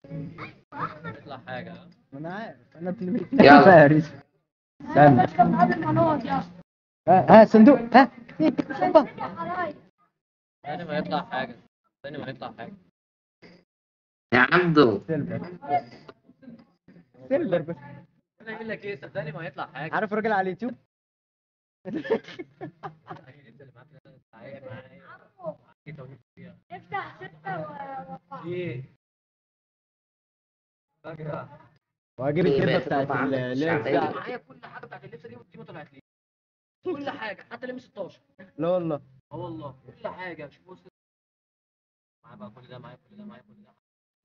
يطلع حاجة ها؟ ما انا عارف انا في يلا. فارس استنى ها ها صندوق ها هوبا. تاني ما يطلع حاجة تاني ما يطلع حاجة يا عبدو سيلفر سيلفر بس انا اقول لك ايه صدقني ما يطلع حاجة عارف راجل على اليوتيوب انت اللي معاك لازم تتعايق معايا معاك توجيه فيها. افتح ستة و ايه فاكرة وهجيب إيه الكلمه بقى بتاعت تطلع عندك اللي هي الشعبية؟ بتاع- معايا كل حاجة بتاعت اللبسة دي ودي ما طلعت لي كل حاجة حتى الام 16 لا والله اه والله كل حاجة مش بص معايا بقى كل ده معايا كل ده معايا كل ده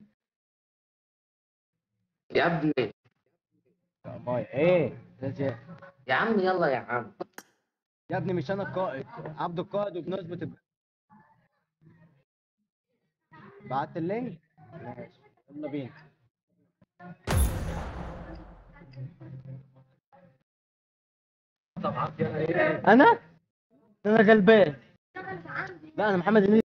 يا ابني يا ماي ايه ده جاي. يا عم يلا يا عم يا ابني مش انا القائد عبد القائد وبنظبط الب... بعت اللينك ماشي يلا بينا طبعا انا ايه انا انا غلبان لا انا محمد هنيدي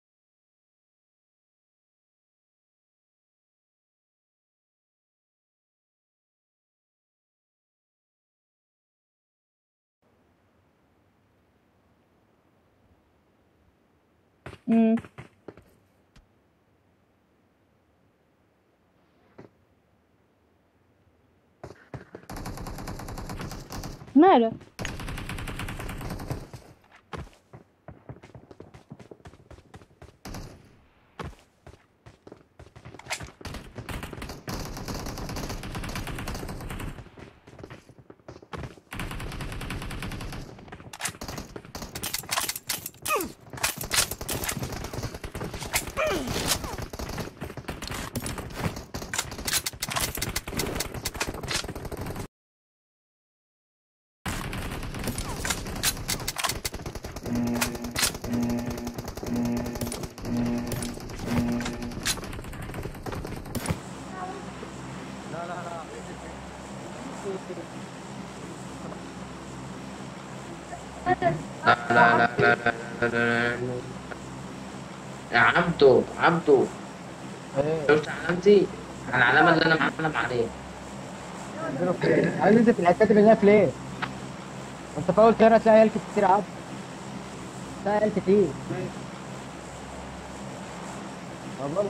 امم ماله لا لا لا لا لا لا لا يا عبدو عبدو ايه شفت علامتي العلامة اللي أنا معلم عليها عايز انزل في الحتات اللي هناك ليه؟ انت في اول شارع تلاقي عيال كتير عبد تلاقي عيال كتير والله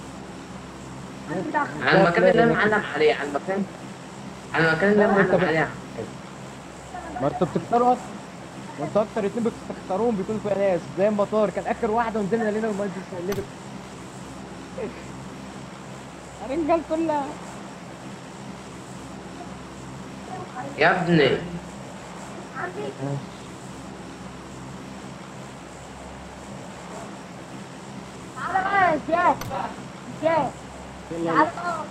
على المكان اللي أنا معلم عليه على المكان على المكان اللي أنا معلم عليه ما انتوا بتختاروا اصلا وانتوا اكتر اتنين بتختاروهم بيكونوا فيها ناس زي المطار كان اخر واحده ونزلنا لنا المهندس الليفل الرجال كلها يا ابني تعالى بقى يا زياد زياد تعالى بقى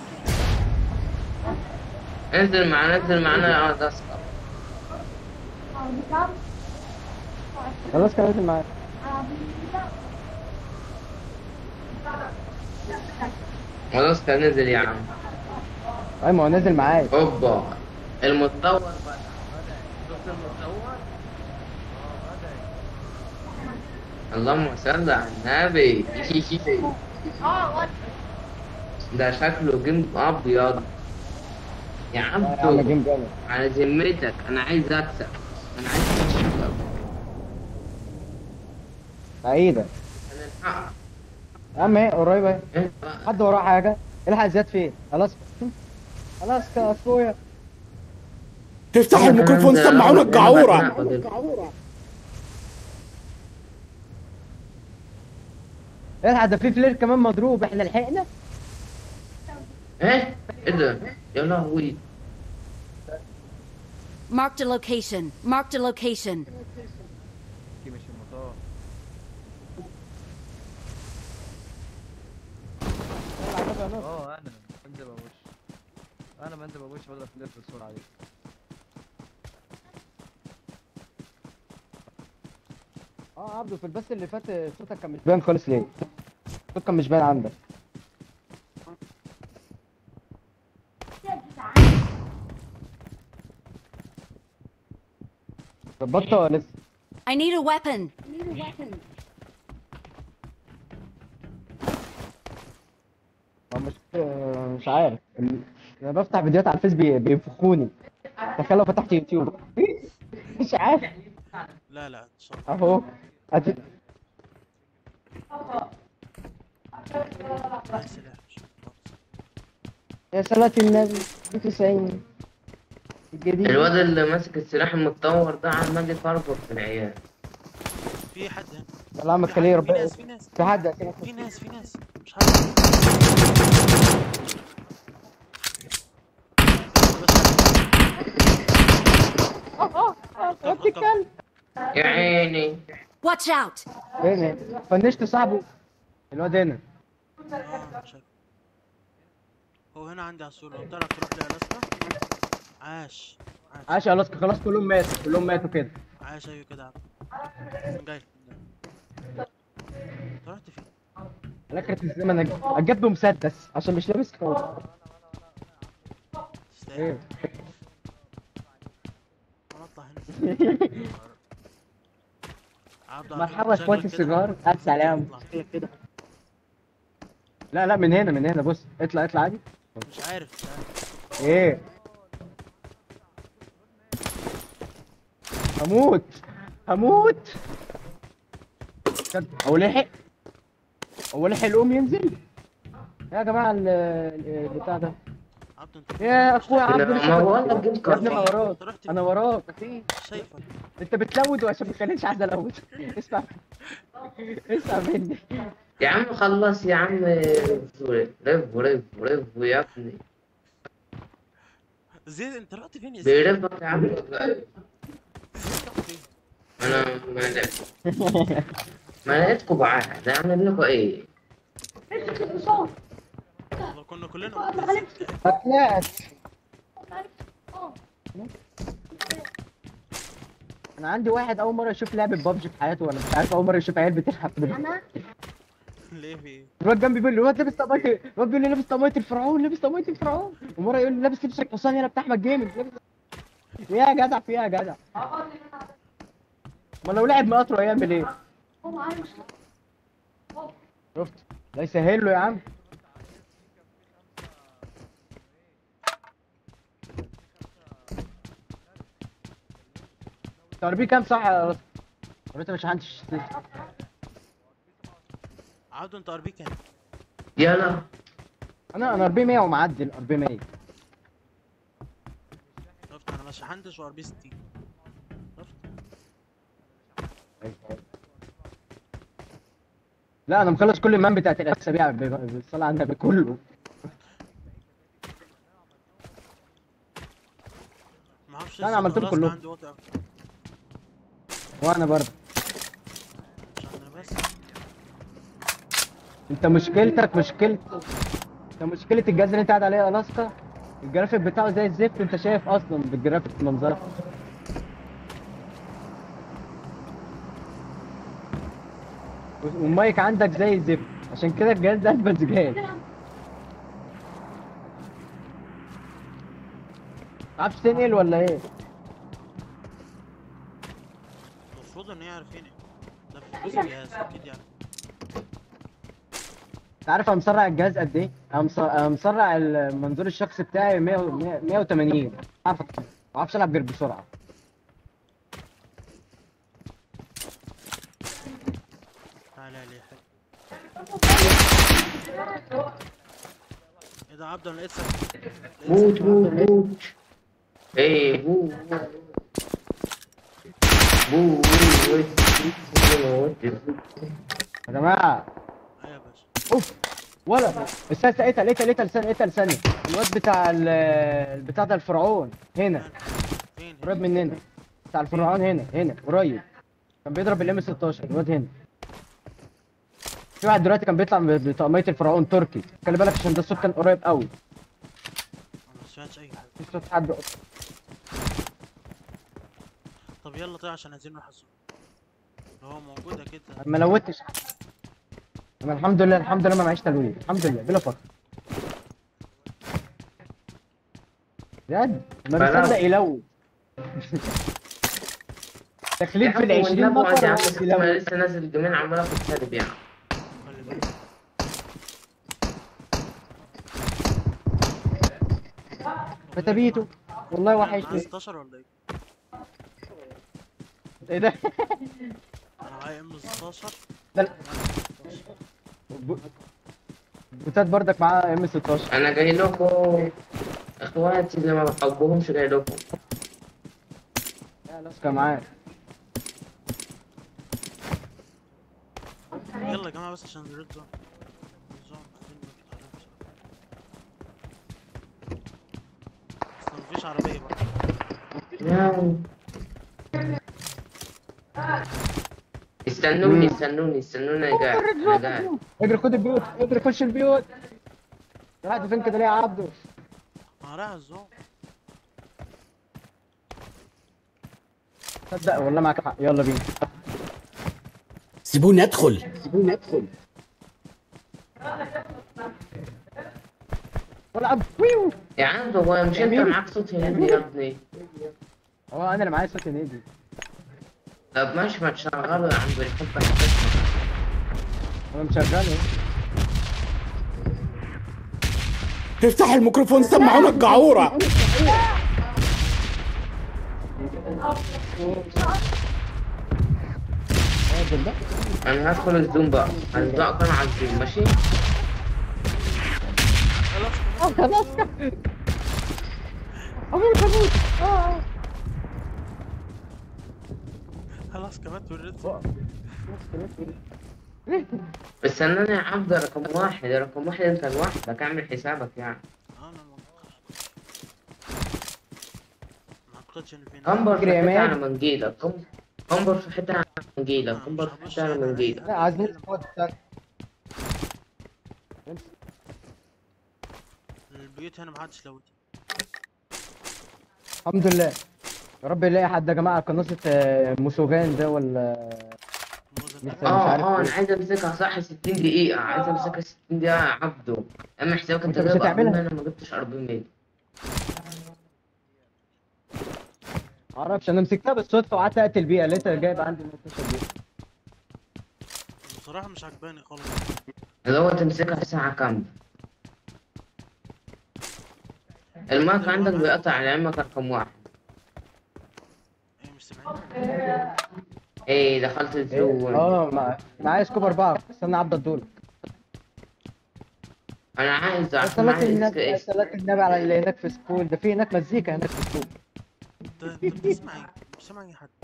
انزل معانا انزل معانا يا ده اسقط كم؟ خلاص كان نازل معاك خلاص كان نزل يا عم ايوه ما هو نازل معاك هوبا المتطور بقى شفت المتطور اللهم صل على النبي اه وات ده شكله جيم ابيض يا يا عم عبدو جيم جامد على ذمتك انا عايز اكسب انا عايز اكسب سعيدة هنلحقها يا عم ايه قريبة اهي إيه؟ حد وراه حاجة الحق زياد فين خلاص خلاص يا اخويا تفتحوا الميكروفون سمعونا الجعورة الحق ده في فلير كمان مضروب احنا لحقنا ايه ايه ده يا لهوي Marked a location. Marked a location. دي مش المطار اه انا بنزل ببوش انا بنزل ببوش بضرب فلير بالسرعة دي اه عبده في البث اللي فات صوتك كان مش باين خالص ليه صوتك كان مش باين عندك ظبطت ولا لسه I need a weapon. هو مش مش عارف انا بفتح فيديوهات على الفيس بي- بينفخوني تخيل لو فتحت يوتيوب مش عارف لا لا ان شاء الله اهو أدي... معايا سلاح مش خلاص. يا صلاة النبي 90 الجديد الواد اللي ماسك السلاح المتطور ده عمال يفرفر في العيال في حد هنا الله عمك في خليه حد- ربنا في ناس في ناس في حد في ناس في ناس مش عارف وات الكلب يا عيني Watch out! هنا فنشت صاحبه الواد هنا آه، شكله. هو هنا عندي على السور لو تعرف تروح لألاسكا عاش عاش عاش يا الاسكا خلاص كلهم ماتوا كلهم ماتوا كده عاش ايوه كده عم جاي انت رحت فين؟ لكرة الزمن أج- اجيب له مسدس عشان مش لابس خوذة تستاهل ايه انا اطلع هنا عبد مرحبا شكلك اخواتي كده الصغار الف سلام اطلع. شكلك كده لا لا من هنا من هنا بص اطلع اطلع عادي مش عارف مش عارف ايه هموت هموت كد- هو لحق هو لحق الام ينزل يا جماعه ال- ال- البتاع ده عبد انت يا اخويا عبد لا، لسه ما فاكر. بقول لك جيب يا ابني كارت. انا وراك انت رحت انا فين؟ وراك مش شايفك انت بتلود عشان ما تخلينيش عايز الود اسمع اسمع مني يا عم خلص يا عم رف رف رف رف يا ابني زيد انت رحت فين يا زيد؟ بيرفك يا عم زيد رحت فين؟ انا ما لقيت ما لقيتكم بعاد اعمل لكم ايه والله كنا كلنا قلنا زيد. طلعت انا عندي واحد اول مره يشوف لعبه بابجي في حياته وانا مش عارف اول مره يشوف عيال بتلعب انا ليه في ايه؟ الواد جنبي بيقول لي الواد لابس طماطم الواد بيقول لي لابس طماطم الفرعون لابس طماطم الفرعون ومره يقول لي لابس لبس الحصان هنا بتاع احمد جيمز لابس يا جدع في ايه يا جدع ما لو لعب مقطره هيعمل ايه هو عايش شفت ده يسهل له يا عم تربيه كام صح يا راسل؟ ولا انت مش عندش عبد انت ار بي كام؟ يلا انا انا 400 ومعدل 400 شفت انا ما شحنتش وار بي 60 شفت؟ لا انا مخلص كل المهام بتاعت الاسابيع ب- بالصلاه على النبي كله ما اعرفش لا، أنا عملتهم الألاسكا كلهم. عندي وضع اكتر وانا برضه عشان انا بس انت مشكلتك مشكلة انت مشكلة الجهاز اللي انت قاعد عليه الاسكا الجرافيك بتاعه زي الزفت انت شايف اصلا بالجرافيك منظرك والمايك عندك زي الزفت عشان كده الجهاز ده اجمل جهاز معرفش تنقل ولا ايه المفروض ان هي عارفين ده في فلوس الجهاز اكيد يعني انت عارف انا مسرع الجهاز قد ايه؟ انا مس- انا مسرع المنظور الشخصي بتاعي 100 100 180 عارف ما اعرفش العب غير بسرعه تعالى لي حاجة ايه ده عبد انا لقيت سك لقيت موت سك. موت موت ايه بو بو بو يا جماعه ايوه يا باشا اوف ولا استنى استنى لقيتها لقيتها لقيتها لساني لقيتها لساني الواد بتاع ال- البتاع ده الفرعون هنا فين قريب مننا بتاع الفرعون هنا هنا قريب كان بيضرب الام 16 الواد هنا في واحد دلوقتي كان بيطلع ب- بطقمية الفرعون تركي خلي بالك عشان ده الصوت كان قريب قوي انا ما سمعتش اي حاجه في صوت حد طب يلا طيب عشان عايزين نروح السوق لو هو موجود اكيد ما لوتش انا الحمد لله الحمد لله ما معيش تلوين الحمد لله بلا فخر بجد ما فلو. بيصدق يلون تخليد في العشرين يا مطر عم وهو انا بيلون. لسه نازل الجيمين عمال اخد سالب يعني خلي بالك فتبيته والله معايا وحشني 16 ولا ايه؟ ايه ده انا معايا ام 16 ده لا. بوتات بردك معاه ام 16 انا جاي لكم اخواتي اللي ما بحبهمش جاي لكم لا لاسكا معاه يلا يا جماعه بس عشان الريد زون الريد زون عايزين نطلع عليها بسرعة. اصل مفيش عربيه بقى نعم. استنوني استنوني استنوني انا قاعد انا قاعد اجري خد البيوت اجري خش البيوت قاعد فين كده ليه يا عبده انا رايح الزون تصدق والله معاك حق يلا بينا سيبوني ادخل والعب ويو يا عم هو مش انت معاك صوت هندي يا ابني هو انا اللي معايا صوت هنيدي طب ماشي ما تشغله يا عم بنحبك تسمع. انا مشغله افتح الميكروفون سمعونا الجعورة راجل ده انا هدخل الزوم بقى هنزق كان على الزوم ماشي اه خلاص اموت اموت اه خلاص كمان الريد زون بس انا يا عبد رقم واحد رقم واحد انت لوحدك اعمل حسابك يعني انا ما ما اعتقدش ان في كمبر في فكرة يا حتة مان. على منجيلك كم- كمبر في حتة على منجيلك كمبر في حتة على منجيلك لا عايزين سكواد استنى. البيوت هنا محدش لوت الحمد لله يا رب يلاقي حد يا جماعه قناصة آه، موسوغان ده ولا موزة لسه مش اه عارف اه إيه. انا عايز امسكها صح 60 دقيقة عايز امسكها 60 دقيقة يا عبده اما حسابك انت أنت مش جايب هتعملها؟ 40 انا ما جبتش 40 معرفش انا مسكتها بالصدفه وقعدت اقتل بيها لقيتها جايب عندي 18 بيها بصراحة مش عجباني خالص اللي هو تمسكها ساعة كام المايك عندك بيقطع على علمك رقم واحد ايه مش سامعين ايه دخلت الزون اه مع- معايا سكوب اربعه استنى عبد الدور انا عايز عشان صلاة عايز النبي صلاة النبي على اللي هناك في سكول ده في هناك مزيكا هناك في سكول انت انت بتسمع ايه؟ مش سامع اي حد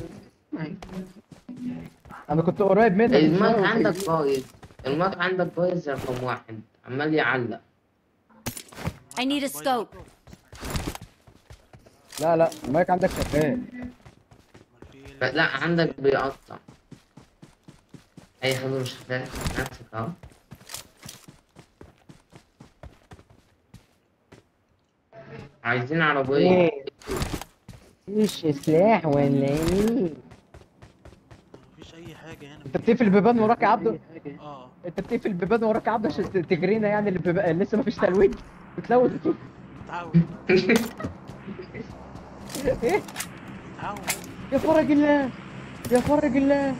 انا كنت قريب منك المايك شوية. عندك بايظ المايك عندك بايظ رقم واحد عمال يعلق I need a scope. لا لا المايك عندك شغال لا عندك بيقطع اي خبر مش شغال نفسك اهو عايزين عربية ايه مفيش سلاح ولا ايه مفيش اي حاجة هنا انت بتقفل البيبان وراك يا عبده اه انت بتقفل البيبان وراك يا عبده عشان ت- تجرينا يعني البيبان لسه مفيش تلوين بتلوث تعاون ايه تعاون يا فرج الله يا فرج الله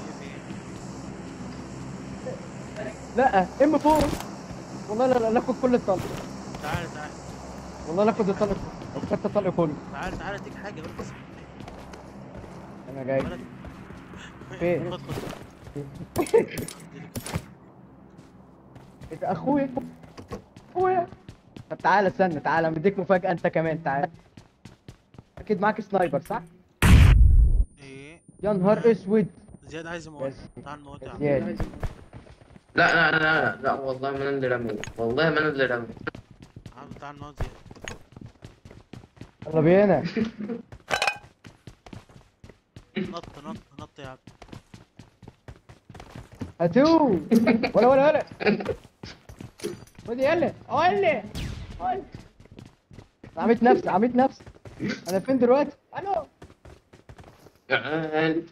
لا ام فور والله لا لا ناخد كل الطلق تعال تعال والله ناخد الطلق خدت الطلق كله تعال تعال اديك حاجة بس انا جاي ولد. فين؟ خد خد إيه ده اخويا اخويا طب تعالى استنى تعالى مديك مفاجأة انت كمان تعالى اكيد معاك سنايبر صح؟ ايه يا نهار اسود زياد عايز يموت تعال نموت يا عم زياد لا لا لا لا لا والله ما انا اللي رمي والله ما انا اللي رمي عم تعال نموت زياد يلا بينا نط نط نط يا عم هاتوه ولا ولا ولا خد يلا قول قول عميت نفسي عميت نفسي انا فين دلوقتي؟ الو تعال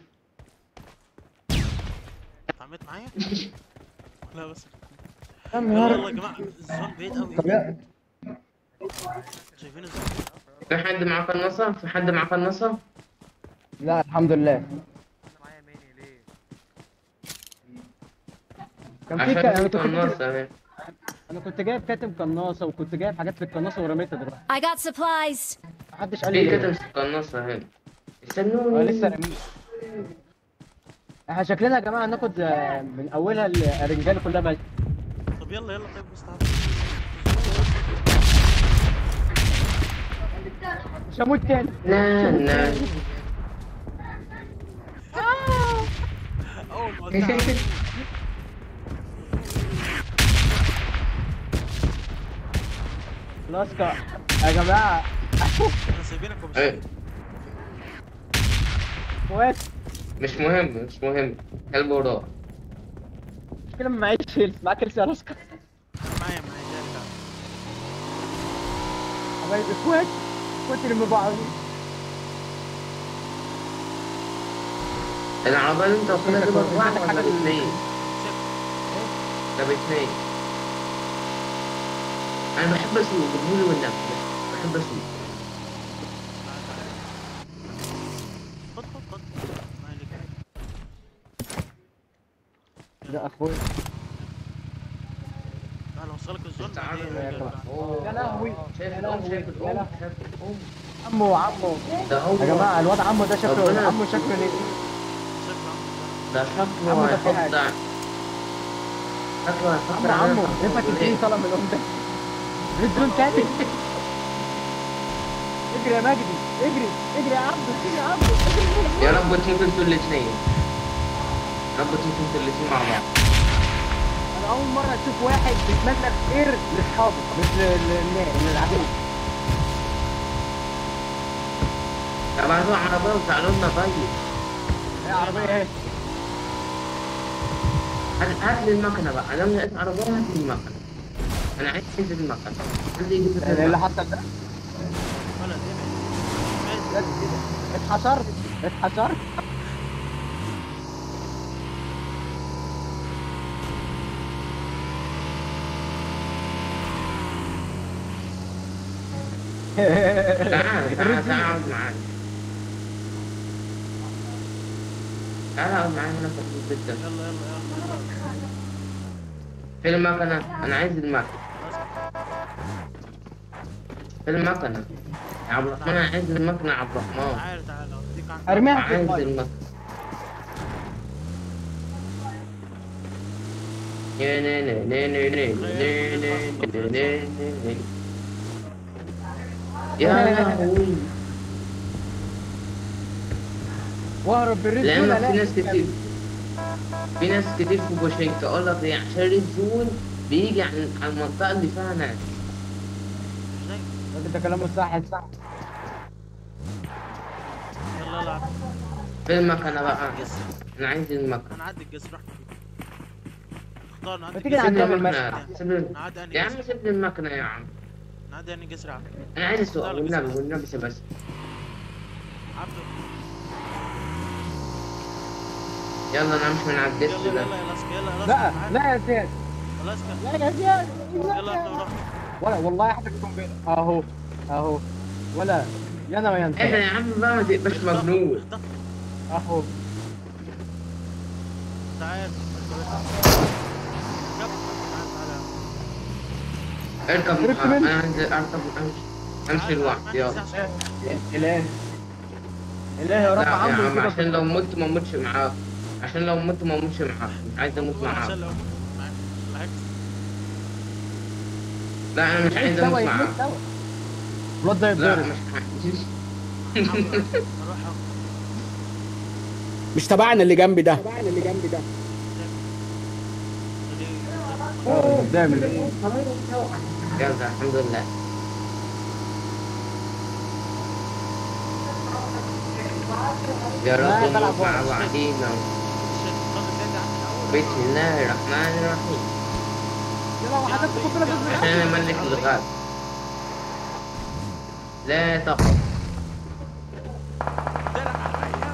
عملت معايا لا بس يا يلا نهار يلا يا جماعة الزون بعيد قوي طب يا- شايفين الزون في حد معاه قناصة في حد معاه قناصة لا الحمد لله كان في عشان ك- انا في كنت جبت قناصة انا كنت جايب كاتب قناصه وكنت جايب حاجات للقناصه ورميتها دلوقتي I got supplies. محدش قال لي في ليه. كتب قناصة هنا اه استنوني لسه رميت احنا شكلنا يا جماعه ناخد آه، من اولها الرجاله كلها ماشيه طب يلا يلا طيب مستعد مش هموت تاني لا لا اول ما قلتها خلاص كا- يا جماعه احنا سايبينك ومش إيه، كويس مش مهم مش مهم كلب وراه المشكله ما معيش هيلث معاك هيلث يا راسكا معايا معايا جاي لك حبايبي اخوات اخوات اللي بعض العربية اللي انت واخدها دي عندك واحدة حاجة ولا باتنين؟ ده باتنين أنا بحب أسوق بالهولي والنبي بحب أسوق خد خد خد معايا ليك ده اخويا تعال اوصلك الزون تعالوا بعدين يا نرجع. جماعة. أوه. يا لهوي شايف يا الأم لهوي شايف يا الأم لهوي. شايف الأم عمو عمو ده هو يا جماعه الواد عمو ده شكله ربنا- عمو شكله ليه شكله عامل ده شكله عمو ده في هيحط حاجة. شكله هيحط عمو عمو علينا ينفع خطوة تديني ليه؟ طلب من الام ده ريد تاني اجري يا مجدي اجري اجري يا عبدو اجري يا عبدو اجري يا رب تموتوا انتوا الاتنين يا رب تموتوا انتوا الاتنين مع بعض انا اول مره اشوف واحد بيتمنى الخير لاصحابه مش للناس للعدو طب هاتوا عربية وتعالوا لنا طيب هي عربيه اهي هات هات لي المكنة بقى أنا لما لقيت عربية هات لي المكنة أنا عايز أنزل المكنة اللي يجيب لي اللي المكنة. حصل ده ولا ايه اتحشرت اتحشرت تعال تعال تعال اقعد معايا تعال اقعد معايا هنا في البيت ده يلا يلا يلا فين المكنة؟ أنا عايز المكنة فين المكنة؟ يا عبد الرحمن أنا عايز المكنة يا عبد الرحمن تعال تعال اوديك عند ارميها في عايز الميه المكنة يا نا نا نا نا نا نا نا نا نا نا. يا لهوي واهرب بالريد لأن زون في الاقي ناس كتير في ناس كتير في بوشنك تقول لك إيه عشان ريد زون بيجي عن على المنطقة اللي فيها ناس مش زي الراجل ده كلامه صح صح يلا يلا عبد. فين المكنة بقى؟ جسر أنا عايز المكنة هنعدي الجسر احنا اختار ما نعدي تيجي الجسر سيب لي نعدي المكنة سيب لي نعدي انهي يا عم جسر سيب لي المكنة يا عم نعدي انهي جسر يا عبد أنا عايز أسوق يلا والنبي بس. والنبي سيب بس عبده يلا أنا مش من على يلا الجسر يلا ده يا لاسكا يلا يا لا لاسكا لا يا زياد يا لاسكا لا يا زياد يلا احنا وراك ولا والله حاجه قنبله اهو اهو ولا يا انا ويا انت إيه ده يا عم بقى ما تبقاش مجنون اختار. اهو تعال اركب اركب انت. أنا عايز أركب أمشي أمشي لوحدي يلا اله اله يا رب لا يا عمرو عم كده عشان لو مت ما متش معاك عشان لو مت ما متش معاك مش عايز اموت معاك عشان لو معاك بالعكس لا انا مش عايز اموت معاك الواد ده لا يتضرب مش عايز اروح أهو. مش تبعنا اللي جنبي ده قدامي يلا الحمد لله يا لا، رب بلعب نموت مع بره. بعضينا الشيخ الخط الثاني عندي الاول بسم الله الرحمن الرحيم يلا وحدك تحط لك عشان انا ملك الغاب لا تخف قدامك على الرأي.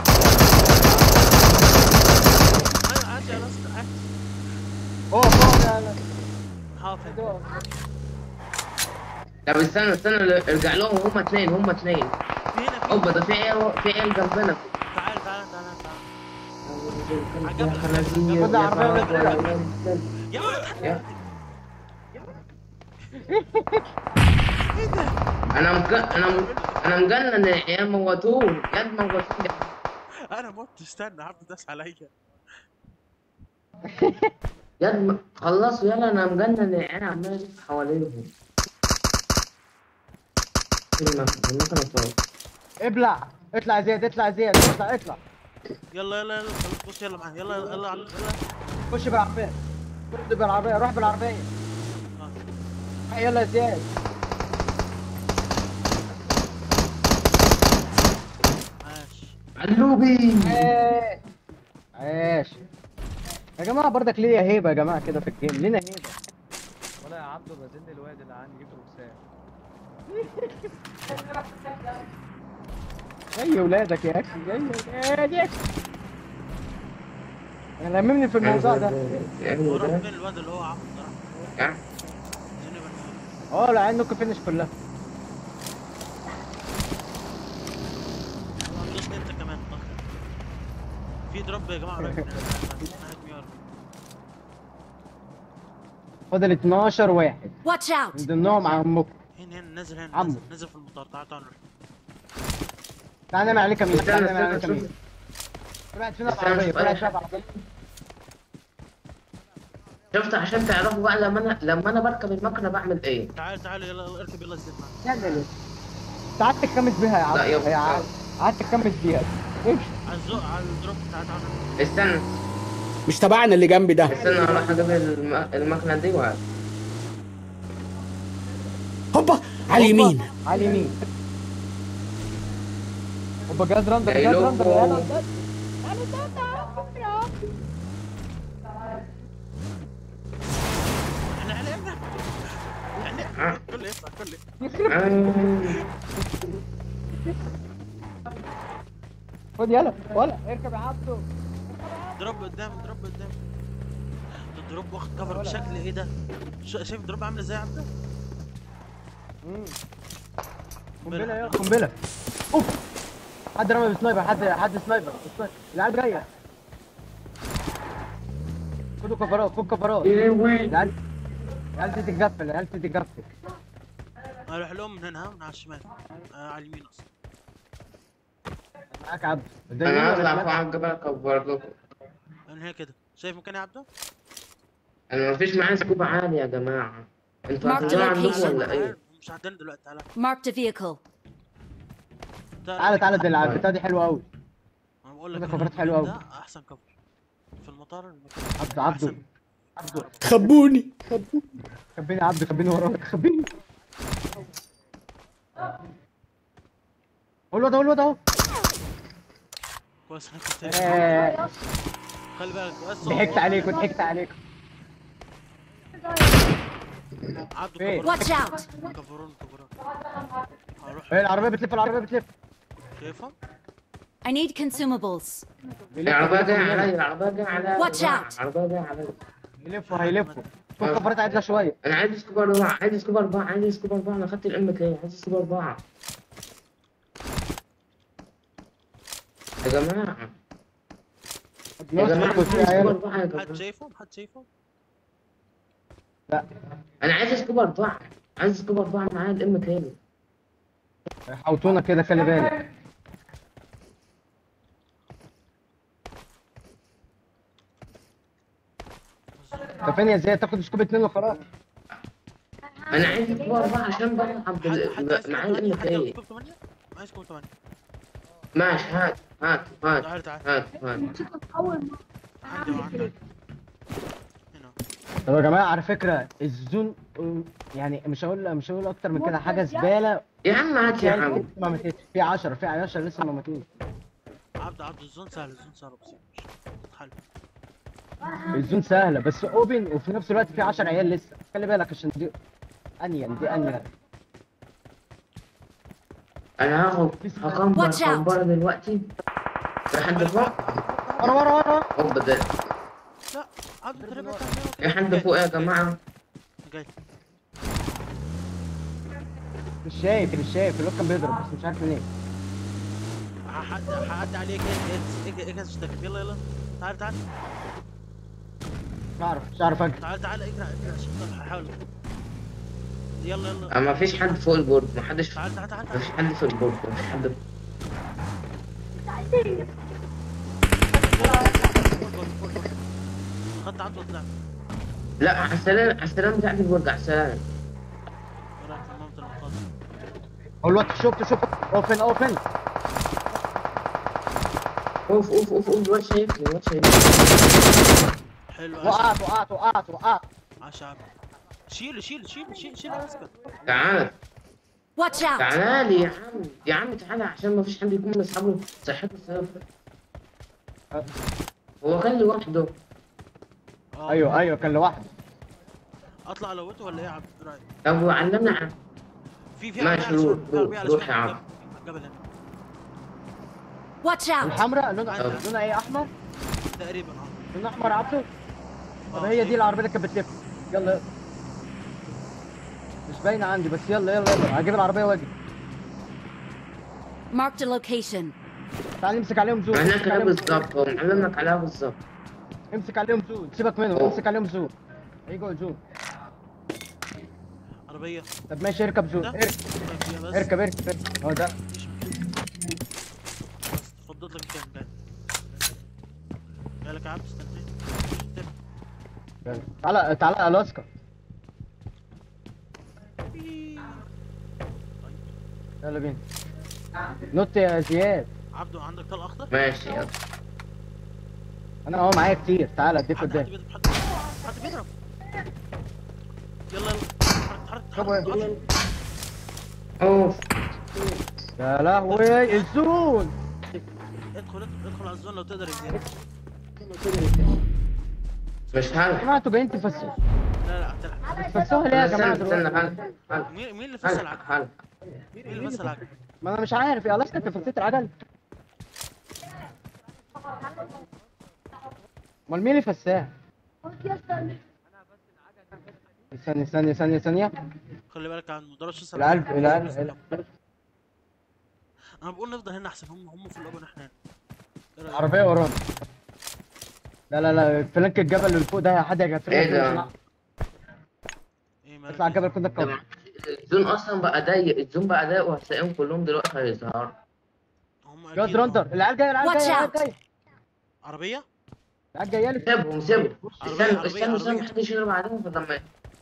ايوه عادي يا لاسكا عادي. اوه اوه لا لا حافظ طب استنى استنى ارجع لهم هما اتنين هما اتنين في هنا في اوبا ده في عيال في عيال جنبنا تعال تعال تعال تعال يا خنازير خد يا عربية خراب ولا ولا ولد. يا ولد يا انا مك... انا م... انا مجنن يا موتوه يد موتوه انا مت استنى عبد داس عليا يد م... خلصوا يلا انا مجنن العيال عمال الف حواليهم المكنة المكنة فوق ابلع اطلع يا زياد اطلع يا زياد اطلع اطلع يلا يلا يلا خلاص بص يلا معايا يلا يلا يلا يلا خش بالعربيه خش بالعربيه روح بالعربيه يلا يا زياد ماشي علوبي عاش عاش يا جماعه برضك ليا هيبه يا جماعه كده في الجيم لينا هيبه ولا يا عبده بزن الواد اللي عندي جبت وسام زي ولادك يا اخي زي ولادك انا لممني في الموضوع ده هو راح فين الواد اللي هو عبد ده راح يعني زينب الفل. اه لا عندكم فينش كلها دوس انت كمان طخ. في دروب يا جماعه قريب من ناحيه ميار فاضل 12 واحد Watch out! من ضمنهم عمكم هنا هنا نزل هنا عمو. نزل نزل في المطار تعال تعال نروح تعالى نعمل عليه كمين استنى تعالى نعمل عليه استنى كمين شوف طلعت فينا استنى بعربيه شوف طلعت أنا- فينا بعربيه شفت عشان تعرفوا بقى لما انا لما انا بركب المكنة بعمل ايه تعال تعال يلا يلا اركب يلا زيد معانا تعمل ايه؟ قعدت تكمس بيها يا عم لا يابا. هي قعدت- قعدت تكمس بيها امشي على الزق على الدروب تعال تعال نروح. استنى مش تبعنا اللي جنبي ده استنى اروح اجيب الم... المكنة دي وعاد هوبا على اليمين على اليمين هوبا جاز راندر جاي جاز لكم. راندر يلا احنا علينا آه. يعني كل يطلع كل آه. خد يلا ولا اركب يا عبدو دروب قدام دروب قدام ده الدروب واخد كفر بشكل ايه ده شا- شايف الدروب عامل ازاي يا عبده قنبله يلا قنبله اوف حد رمى بسنايبر حد حد سنايبر سنايبر. العيال جايه خدوا كفرات خد كفرات العيال العيال دي تتقفل العيال دي تتقفل اروح لهم من هنا ها من على الشمال آه على اليمين اصلا معاك عبد انا هطلع فوق على الجبل اكبر لكم من هنا كده شايف مكاني يا عبده انا مفيش معايا سكوب عالي يا جماعة انتوا Marked هتنزلوا عندكم location. ولا ايه؟ مش عندنا دلوقتي تعالى Marked a vehicle. تعالى تعالى دي العيال بتاع دي حلوه قوي انا بقول لك كده هنا كفرات حلوة المكان أوي. ده احسن كفر في المطار المكان عبدو عبدو أحسن. عبدو خبوني خبيني يا عبدو خبيني وراك خبيني هو الواد اهو الواد اهو كويس انا كنت آه، خلي بالك بس ضحكت عليك وضحكت عليك عبده فين؟ كفرون Watch out! كفرون كفرون هروح ايه العربيه بتلف العربيه بتلف شايفهم I need consumables. العربية جاية عليا العربية جاية عليا Watch out. العربية جاية عليا يلفوا هيلفوا كل كفرات عدله شويه انا عايز سكوب اربعة عايز سكوب اربعة عايز سكوب اربعة انا خدت الام كي عايز سكوب اربعة يا جماعة يا جماعة نص عايز سكوب عيال اربعة يا حد جماعة شايفهم حد شايفهم لا انا عايز سكوب اربعة عايز سكوب اربعة معايا الام كي حوطونا كده خلي بالك انت فين يا زياد تاخد سكوب اتنين وخلاص انا عايز سكوب اربعة عشان بلعب حد حد عايز بال- معايا كوب الام ثمانية؟ حد عايز كي كوب ثمانية؟ عايز كوب ثمانية ماشي هات هات هات تعال تعال هات هات اول عندي أهو، عندي هنا طب يا جماعه على فكره الزون يعني مش هقول مش هقول اكتر من كده حاجه زباله يا عم هات يا عم ما ماتتش في 10 في 10 لسه ما ماتوش عبد عبد الزون سهل الزون سهل بسيط مش حل الزون سهله بس اوبن وفي نفس الوقت في 10 عيال لسه خلي بالك عشان دي انيل دي انيل انا هاخد هكمبر Watch out. كمبرة دلوقتي لحد فوق ورا ورا ورا هوب ده لا عبد انت ليه بعدت في حد فوق يا جماعة جاي مش شايف مش شايف الواد كان بيضرب بس مش عارف منين حد هعدي عليك اجهز اجهز اجهز اشتغل يلا يلا تعال تعال مش عارف مش عارف اجري تعال تعال اجري اجري عشان حاول يلا يلا ما فيش حد فوق البورد ما حدش تعال تعال تعال ما تعال فيش حد في البورد ما فيش حد خدت عطوة طلع لا على السلام على السلام بتاعت البورد على السلام ايه رايك في المنطقة المقاطعة هو الوقت شفت شفت اوبن اوبن اوف اوف اوف اوف الواد شايفني الواد شايفني حلو عاش وقعت وقعت وقعت وقعت عاش يا عم شيل شيل شيل شيل شيل اسكت تعال Watch out! تعال لي يا عم يا عم تعال عشان ما فيش حد يكون من اصحابه صحته صفر هو كان لوحده اه ايوه ايوه كان لوحده اطلع لوته ولا ايه يا عم ايه رايك طب علمنا عن في في ماشي، عربية على روح، الشمال، في عربية على روح الشمال يا عم. على الجبل هنا Watch out! الحمراء لونها عندك. لونها ايه احمر تقريبا اه لونها احمر عبده طب آه، هي في- دي العربيه اللي كانت بتلف يلا يلا مش باينه عندي بس يلا يلا يلا هجيب العربيه واجي Marked a location. تعال نمسك عليهم زون هناك امسك عليها عليهم زون بالظبط هو معلمك عليها بالظبط امسك عليهم زون سيبك منهم أوه. امسك عليهم زون هيجوا الزون عربية طب ماشي اركب زون ده؟ اركب فيها بس اركب اركب اركب. هو ده مفيش مشكلة. بس فضلت لك كام جاي جايلك يا عبد استنى يلا. تعالى تعالى الاسكا يلا بينا نط يا زياد عبدو عندك طلق اخضر ماشي يلا انا اهو معايا كتير تعالى اديك حد حد قدام بيضرب حد حد بيضرب يلا يلا اتحرك طب اتحرك وين؟ اتحرك اوف يا لهوي الزون ادخل ادخل ادخل على الزون لو تقدر يا زياد مش يا هلحق جماعه انتوا جايين تفسوا لا لا هتلحق تفسوها ليه يا استنى جماعه استنى دلوقتي هلحق هلحق مين مين اللي فصل هلحق العجل؟ هلحق مين اللي فصل العجل؟ ما انا مش عارف يا الاسكا انت فسيت العجل امال مين اللي فساها ثانية ثانية ثانية ثانية خلي بالك عنه ضربش السلام القلب القلب القلب. انا بقول نفضل هنا احسن هم هم في الاوبن احنا هنا إيه رأيك؟ عربية ورانا لا لا لا فلانك الجبل اللي فوق ده حد يا جماعة ايه ده؟ ايه مالك اطلع الجبل كده طب كده الزون اصلا بقى ضيق الزون بقى ضيق وهتلاقيهم كلهم دلوقتي هيظهروا هم يا أكيد درندر هم- العيال جاية العيال Watch جايه العيال out. جايه عربيه العيال جايه لي سيبهم سيبهم عربية، استنوا عربية، استنوا استنوا عربية. محدش يضرب عليهم في الضمان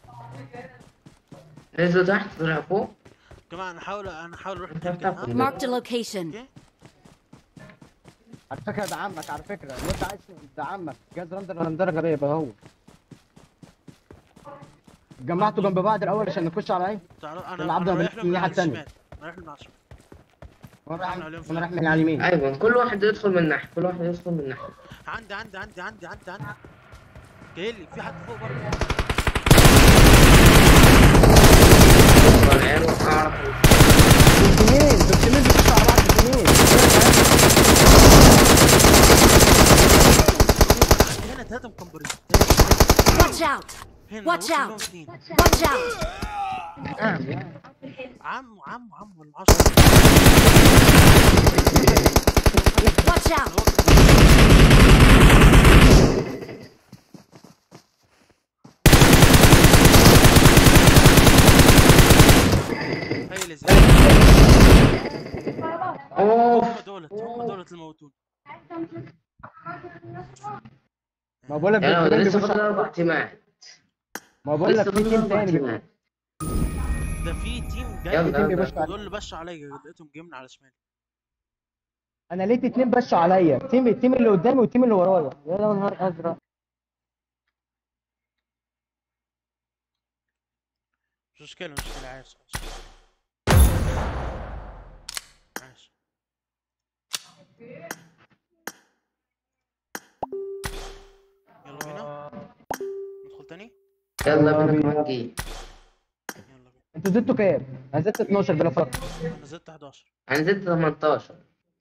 نزلوا تحت طلعوا فوق يا جماعه انا هحاول انا هحاول اروح انت التاني كده بتاخد ها؟ Marked a location. اوكي على فكرة ده عمك على فكرة الواد ده عايز ده عمك جاز رندر رندر غبية يبقى هو جمعتوا جنب بعض الأول عشان نخش على عين تعال انا العبد انا ما رايح بين له من الناحية على التانية. الشمال رايح له من على الشمال وأنا رايح إحنا عليهم وأنا رايح من على اليمين ايوه كل واحد يدخل من ناحيه كل واحد يدخل من ناحيه عندي عندي عندي عندي عندي عندي جاي لي في حد فوق برضه والعيال اعرف الاثنين الاثنين بيخشوا على بعض الاثنين عندي هنا ثلاثه مكمبرين Watch out! هنا Watch كلهم out. اثنين Watch out! عم عم عم ولا 10 Watch out! هي اللي زي اوف هم دولت هم دولت الموتون ما بقول لك يا لو ده الاثنين لسه بيخشوا فاضل على- اربع تيمات ما بقول لك لسه في فاضل تيم اربع تاني بيخش. تيمات ده في تيم يلا جاي تيم يلا بيخش على- دول اللي بش عليا لقيتهم جايين من على شمال انا لقيت اتنين بشوا عليا التيم التيم اللي قدامي والتيم اللي ورايا يا نهار ازرق مش مشكلة مش مشكلة عايش عايش عايش يلا بينا ندخل تاني يلا بينا كمان جيم يلا بينا انتوا زدتوا كام؟ انا زدت 12 بلا فرق انا زدت 11 انا زدت 18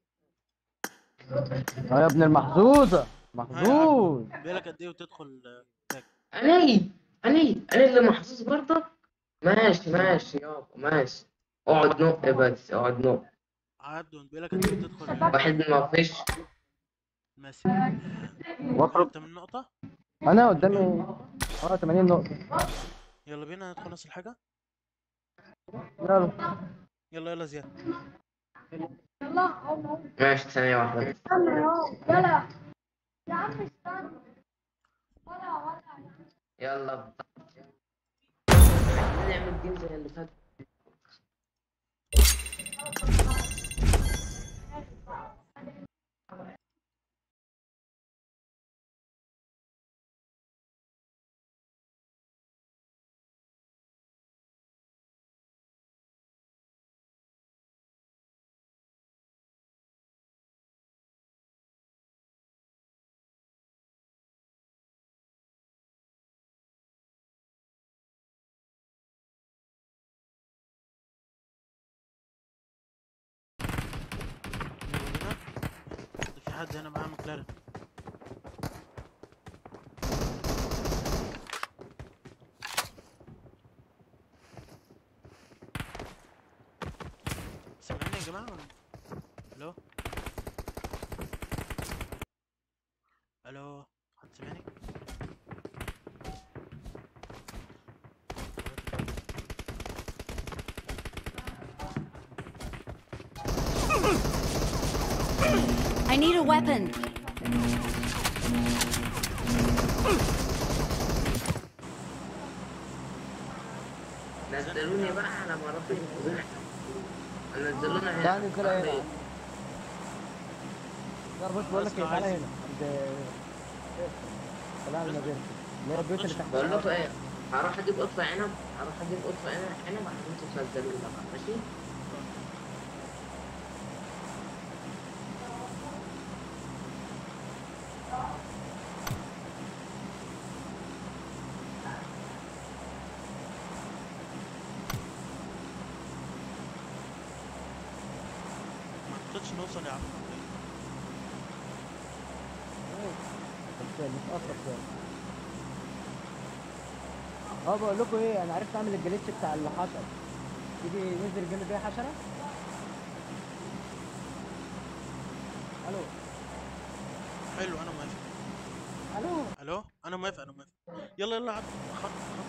اه يا ابن المحظوظه محظوظ بيقولك قد ايه وتدخل آه، تاج اني اني انا اللي محظوظ برضه ماشي ماشي يابا ماشي اقعد نق بس اقعد نق عبدو بيقولك قد ايه وتدخل واحد ما فيش ماشي واخرج انت من نقطة انا قدامي اه 80 نقطه يلا بينا ندخل نفس الحاجة يلا يلا يلا زياد يلا أهو. ماشي ثانية واحدة استنى اهو يلا يا عم استنى ولا ولا يلا عايزين نعمل جيم زي اللي فات يلا بينا ده في حد هنا معاه مكلارن سامعيني يا جماعة ولا الو الو حد سامعني I need a weapon. نزلوني بقى على مراتي نزلونا هنا تعالى ننزل هنا يلا بص بقول لك ايه تعالى هنا عند طلع لنا بنت اللي هي البيوت اللي تحت بقول لكم ايه هروح اجيب قطف عنب هروح اجيب قطف عنب عنب عشان انتوا تنزلوني بقى ماشي ما اعتقدش نوصل يا عم بس متأثر شوية اه بقول لكم ايه انا عرفت اعمل الجليتش بتاع اللي حصل تيجي ننزل الجيم بيها حشرة الو حلو انا موافق الو الو انا موافق انا موافق يلا يلا يا عبد خط خط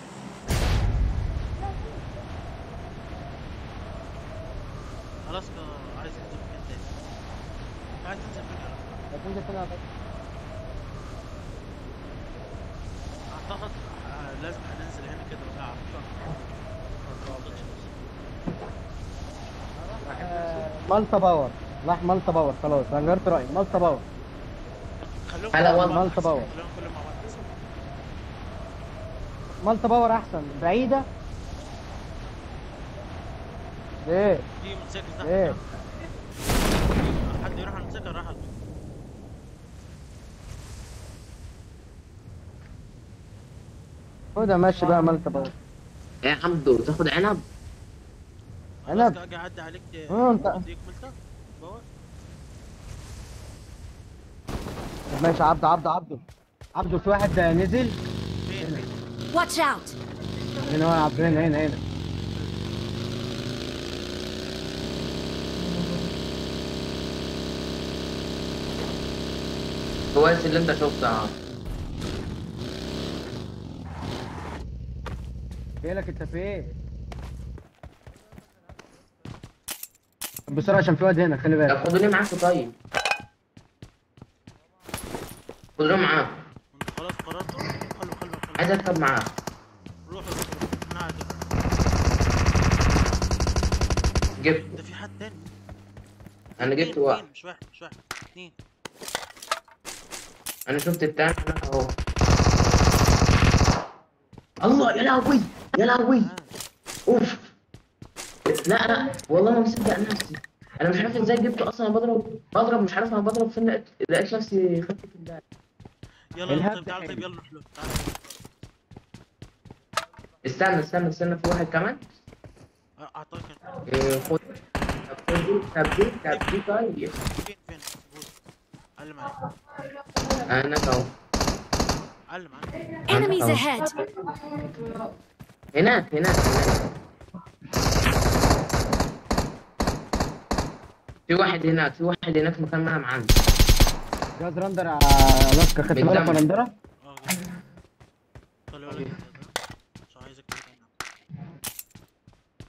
خلاص كا- عايز تنزل مكان تاني عايز تنزل فين يا رب؟ هتنزل فين يا باشا؟ اعتقد آه، لازم هننزل هنا كده ونلعب ما أعتقدش نوصل. آه، مالتا باور راح مالتا باور خلاص انا غيرت رايي مالتا باور خليهم هلا كلهم والله مع بعض مالتا أحسن. باور. خليهم كلهم مع بعض أحسن. مالتا باور احسن بعيده ايه في موتوسيكل تحت ايه حد يروح على الموتوسيكل راح على خدها ماشي بقى مالتا باور ايه يا عبدو تاخد عنب عنب. خلاص اجي اعدي عليك ت- اه، انت- اديك ملتك باور طب ماشي عبده عبده عبده عبده في واحد نزل فين فين Watch out! هنا هو يا عبده هنا هنا هنا كويس اللي انت شفته يا عم جايلك انت فين بسرعه عشان في واد هنا خلي طب بالك خدوني معاكم طيب خدوني معاك انت خلاص قررت خلوا خلوا خلوا عايز اركب معاك روحوا روحوا انا قاعد جبت ده في حد تاني انا جبت اتنين، واحد اتنين، مش واحد مش واحد اتنين انا شفت التاني انا اهو الله يا لهوي يا لهوي آه. اوف لا لا والله ما مصدق نفسي انا مش عارف ازاي جبته اصلا أنا بضرب بضرب مش عارف انا بضرب فين لقيت لقيت نفسي خدت في البال يلا يلا الهبد طيب تعال طيب حلو. يلا نروح له تعال استنى استنى استنى في واحد كمان آه، اعطاك إيه، خد طب خد دي طب دي طب دي طيب فين فين سيبهولي. علم عليك انا اهو علم عليك Enemies Oh. ahead! هناك هناك هناك في واحد هناك في واحد هناك مكان ما معانا جاز راندر على لاسكا خدت بالك بالدم. ولا اندرا اه جدا. خلي بالك انت ده. مش عايزك تيجي هنا.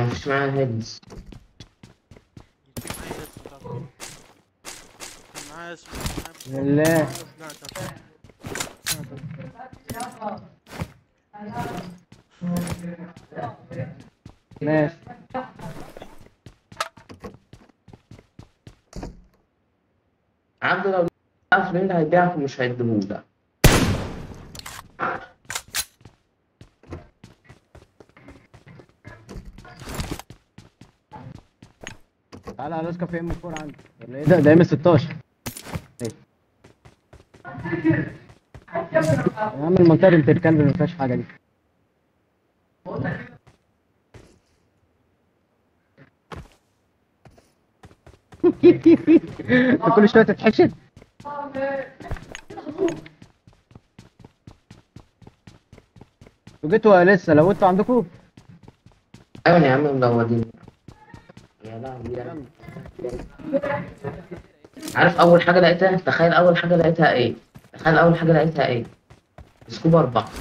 مفيش معايا هيلز يجيب معايا اسم طبعا كان معايا اسم كان معايا لله لا طب ماشي عبده لو عارف مين اللي هيبيعك ومش هيديهولك تعالى على اسكا في ام 4 عندي ولا ايه ده ده ام 16 إيه. يا عم المنطقه اللي بتتكلم ما فيهاش حاجه دي انت كل شويه تتحشد جيتوا ولا لسه لو انتوا عندكم ايوه يا عم مدودين يا لهوي يا لهوي. عارف اول حاجه لقيتها تخيل اول حاجه لقيتها ايه تخيل اول حاجه لقيتها ايه سكوب أربعة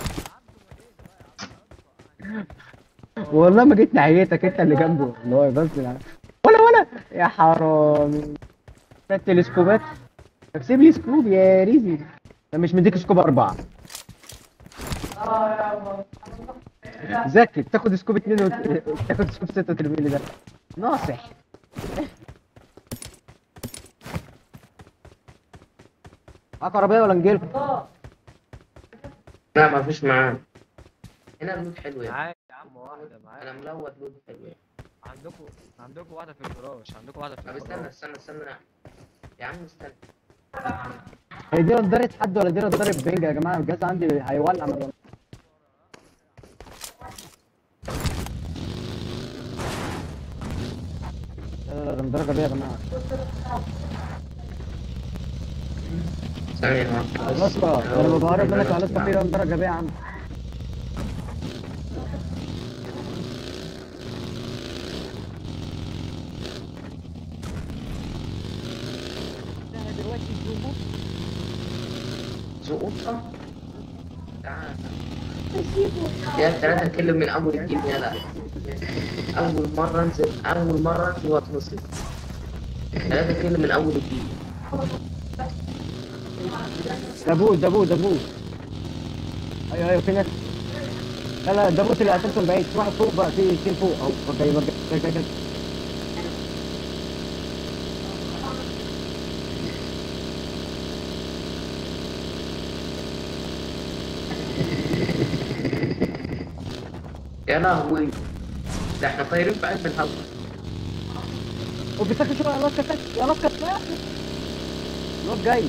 والله ما جيت ناحيتك انت اللي جنبه اللي هو يبص على- ولا ولا يا حرامي ده التلسكوبات طب سيب لي سكوب يا ريزي ده مش مديك سكوب أربعة ذكي تاخد سكوب اتنين وت... تاخد سكوب ستة وترمي لي ده ناصح معاك عربية ولا نجيلكم؟ لا مفيش معاه هنا اللود حلو يعني معايا يا عم واحدة معايا انا ملود لود حلو يعني عندكم عندكم واحدة في الفراش عندكم واحدة في طب استنى الفراش استنى استنى يا عم استنى هي دي نضارة حد ولا دي نضارة بنج يا جماعة الجهاز عندي هيولع من لا لا لا نضارة غبية يا جماعة ثانية واحدة بس. لاسكا انا ما بعرف منك على لاسكا في نضارة غبية يا عم زقوطة تعال يا ثلاثة اتكلم من أول الجيم يلا أول مرة أنزل أول مرة أنزل وأتنصب ثلاثة اتكلم من أول الجيم دبوس دبوس دبوس ايوه ايوه في ناس لا لا دبوس اللي قتلته من بعيد في واحد فوق بقى في تيم فوق اهو جاي جاي جاي جاي جاي يا لهوي ده احنا طايرين في قلب الهواء وبيسكت شويه يا لاسكا سكت يا لاسكا سكت الواد جاي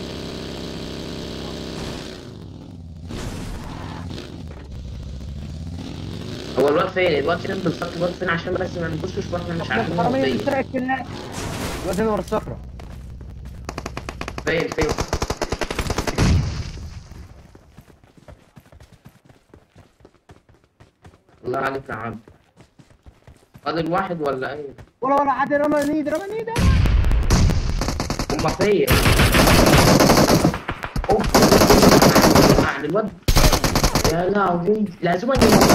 هو الواد فين؟ الواد فين بالظبط الواد فين عشان بس ما نبصش واحنا مش عارفين هو حرامية فين بتسرق الكلاب الواد هنا ورا الصخرة فين فين الله عليك يا عم فاضل واحد ولا ايه؟ ولا ولا حد رمى نيد رمى نيد هما فين؟ اوف عن الواد يا لهوي لازم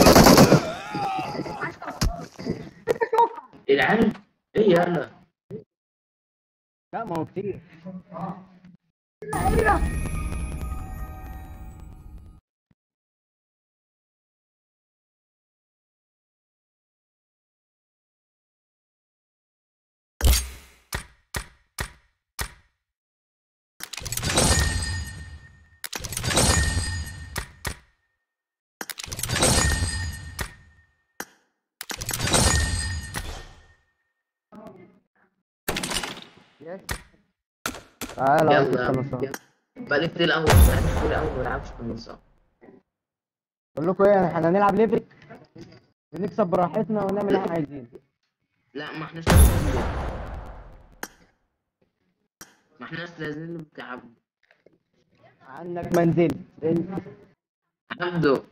العيال ايه يلا لا ما هو كتير تعال يلا يلا يلا بقالي كتير قوي بقالي كتير قوي ما بلعبش في النص اقول لكم ايه احنا هنلعب ليفل ونكسب براحتنا ونعمل اللي احنا عايزينه لا ما احناش لازم ما احناش لازم نلعب عنك منزل عبده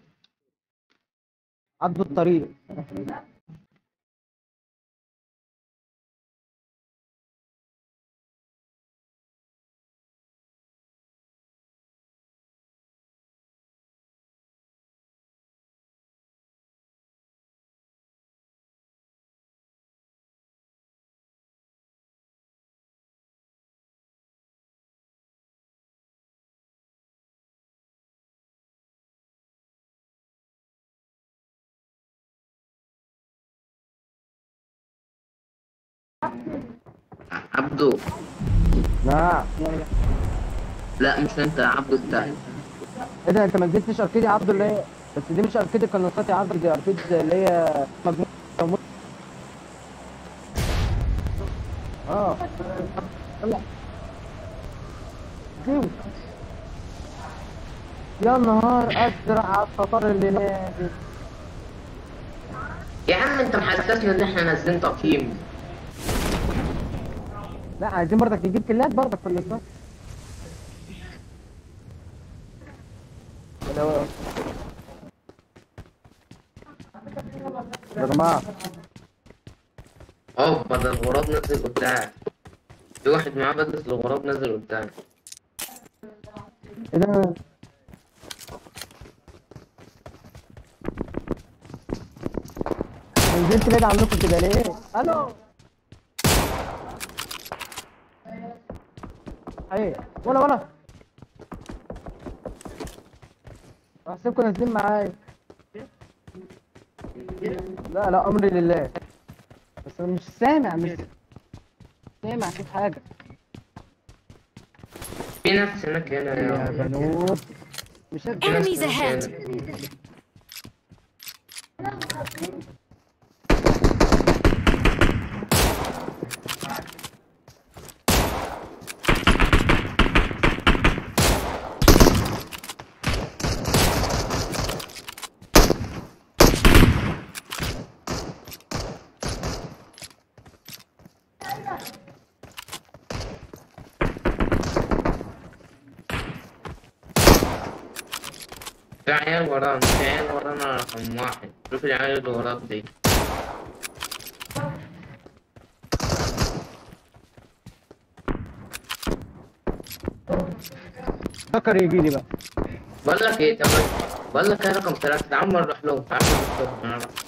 عدوا الطريق عبدو نعم لا مش انت عبدو التاني ايه ده انت ما نزلتش اركيد يا عبد اللي هي بس دي مش اركيد القناصات يا عبد دي اركيد اللي هي مجموعة اه يلا زيو. يا نهار ازرق على الخطر اللي نازل يا عم انت محسسنا ان احنا نازلين تقييم لا عايزين برضك نجيب كلات برضك في الاصدار لو- يا جماعة اه بدل الغراب نزل قدام في واحد معاه بدلة الغراب نزل قدام ايه ده نزلت بعيد عنكم كده ليه؟ الو ايه ولا ولا احسبكم نازلين معايا لا لا امري لله بس انا مش سامع مش سامع في حاجه في ناس هناك هنا يا يا بنوت مش هت- في ناس Enemies هناك ahead. هنا. في عيال ورانا في عيال ورانا رقم واحد شوف العيال اللي وراك دي فكر يجي لي بقى بقول لك ايه طب بقول لك ايه رقم ثلاثة تعال ما نروح له تعال ما نروح له أنا راح.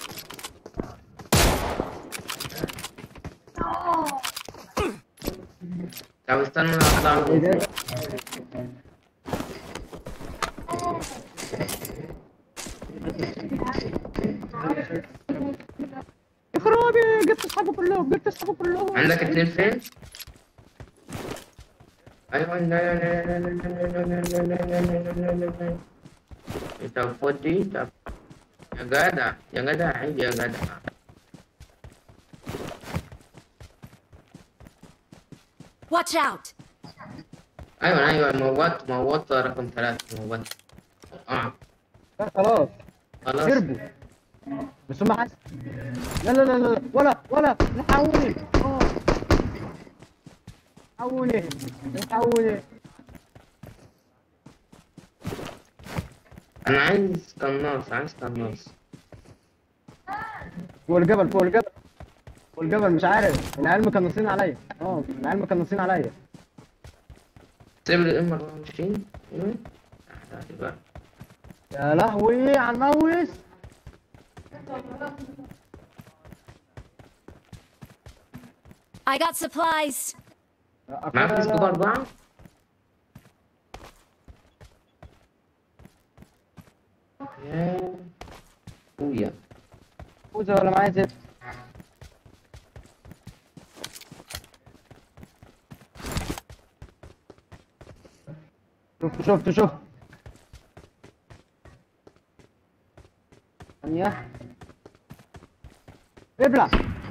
طب استنى انا اطلع ايه له ده؟ يا خرابي جبت اصحابه كلهم جبت اصحابه كلهم عندك اتنين فين؟ ايوه لا لا لا لا لا لا لا لا لا لا لا لا لا لا انت فاضي طب يا جدع يا جدع عيب يا جدع Watch out! ايوه ايوه موت موت رقم ثلاثة موت اه لا خلاص خلاص هربوا بس هم حس لا لا لا لا ولا ولا الحقوني اه الحقوني الحقوني انا عايز قناص عايز قناص فوق الجبل فوق الجبل فوق الجبل مش عارف العيال مكنصين عليا اه العيال مكنصين عليا سيب لي الام 24 ايوه تعالى بقى يا لهوي على الموس I got supplies. معاك سكوب أربعة؟ يا أويا فوزة ولا معايا زيت شفت شفت شفت ثانية ابلع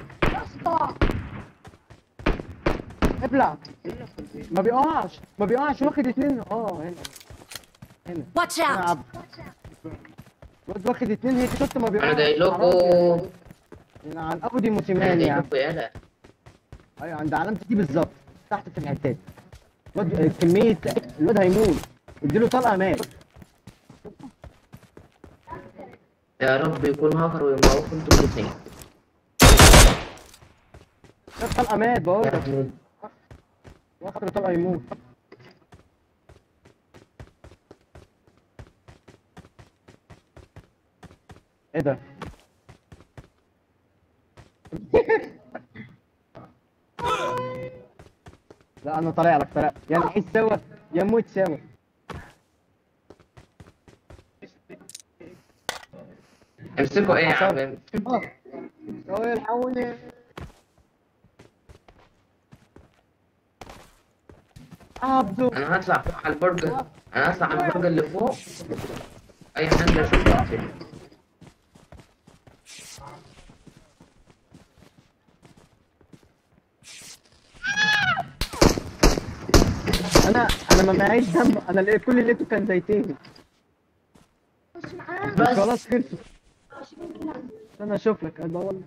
ابلع ما بيقعش ما بيقعش واخد اتنين اه هنا هنا Watch هنا out! عبد الواد واخد اتنين هيك شفت ما بيقعش أنا جاي حرام لكم يعني عن ابو دي أنا موسيماني جاي يعني لكم يالا ايوه عند علامتي دي بالظبط تحت في الحتات الواد كمية الواد هيموت اديله طلقة مات يا رب يكون هاكر ويموتوا انتوا الاثنين خد طلقة مات بقول يا لك ابني واخد طلقة يموت ايه ده؟ لا انا طالع لك طالع يا نعيش سوا يا نموت سوا امسكوا ايه يا عم اه هو يلحقوني عبده انا هطلع فوق على البرج انا هطلع على البرج اللي فوق اي حد اشوفه اقتله انا انا ما معيش دم انا لقيت كل اللي لقيته كان زيتين بس خلاص خلصوا انا اشوف لك ادور لك.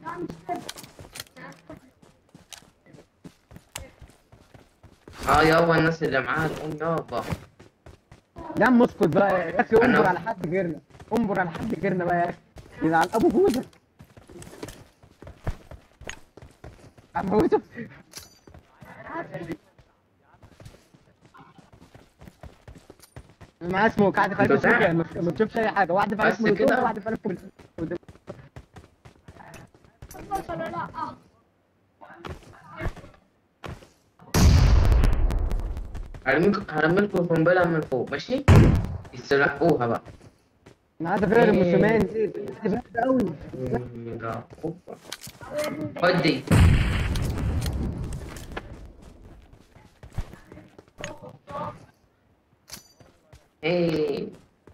اه يابا الناس اللي معاها الام يابا يا عم اسكت بقى يا اخي أنا- انظر على حد غيرنا انظر على حد غيرنا بقى يا اخي كده على ابو جوزك هموته معاه سموك قاعد في أنت قلب سامع؟ السموك ما تشوفش اي حاجه واحده في بس قلب كده؟ واحده في قلب قدام. هرميك- هرميلكوا قنبله من فوق ماشي يستلقوها بقى انا عايز اغير إيه. الموسمين دي دي بعيدة قوي خد دي ايه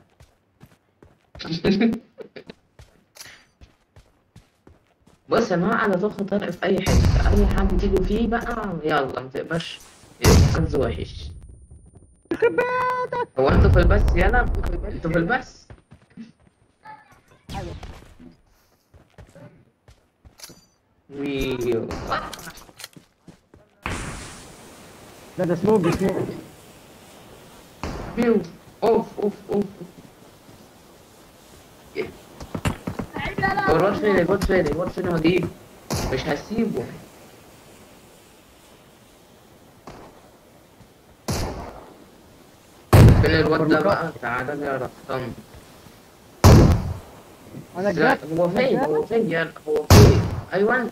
بص يا جماعة أنا ضغط طارق في أي حتة أي حد تيجي فيه بقى يلا ما تبقاش يبقى حظ وحش هو أنتوا في البث يلا أنتوا في البث ويو ده ده سموك ده سموك بيو اوف اوف اوف هو الواد فين الواد فين الواد فين هجيبه مش هسيبه فين الواد ده بقى تعالى لي يا رقم انا لا جات هو فين هو فين يا هو فين ايوه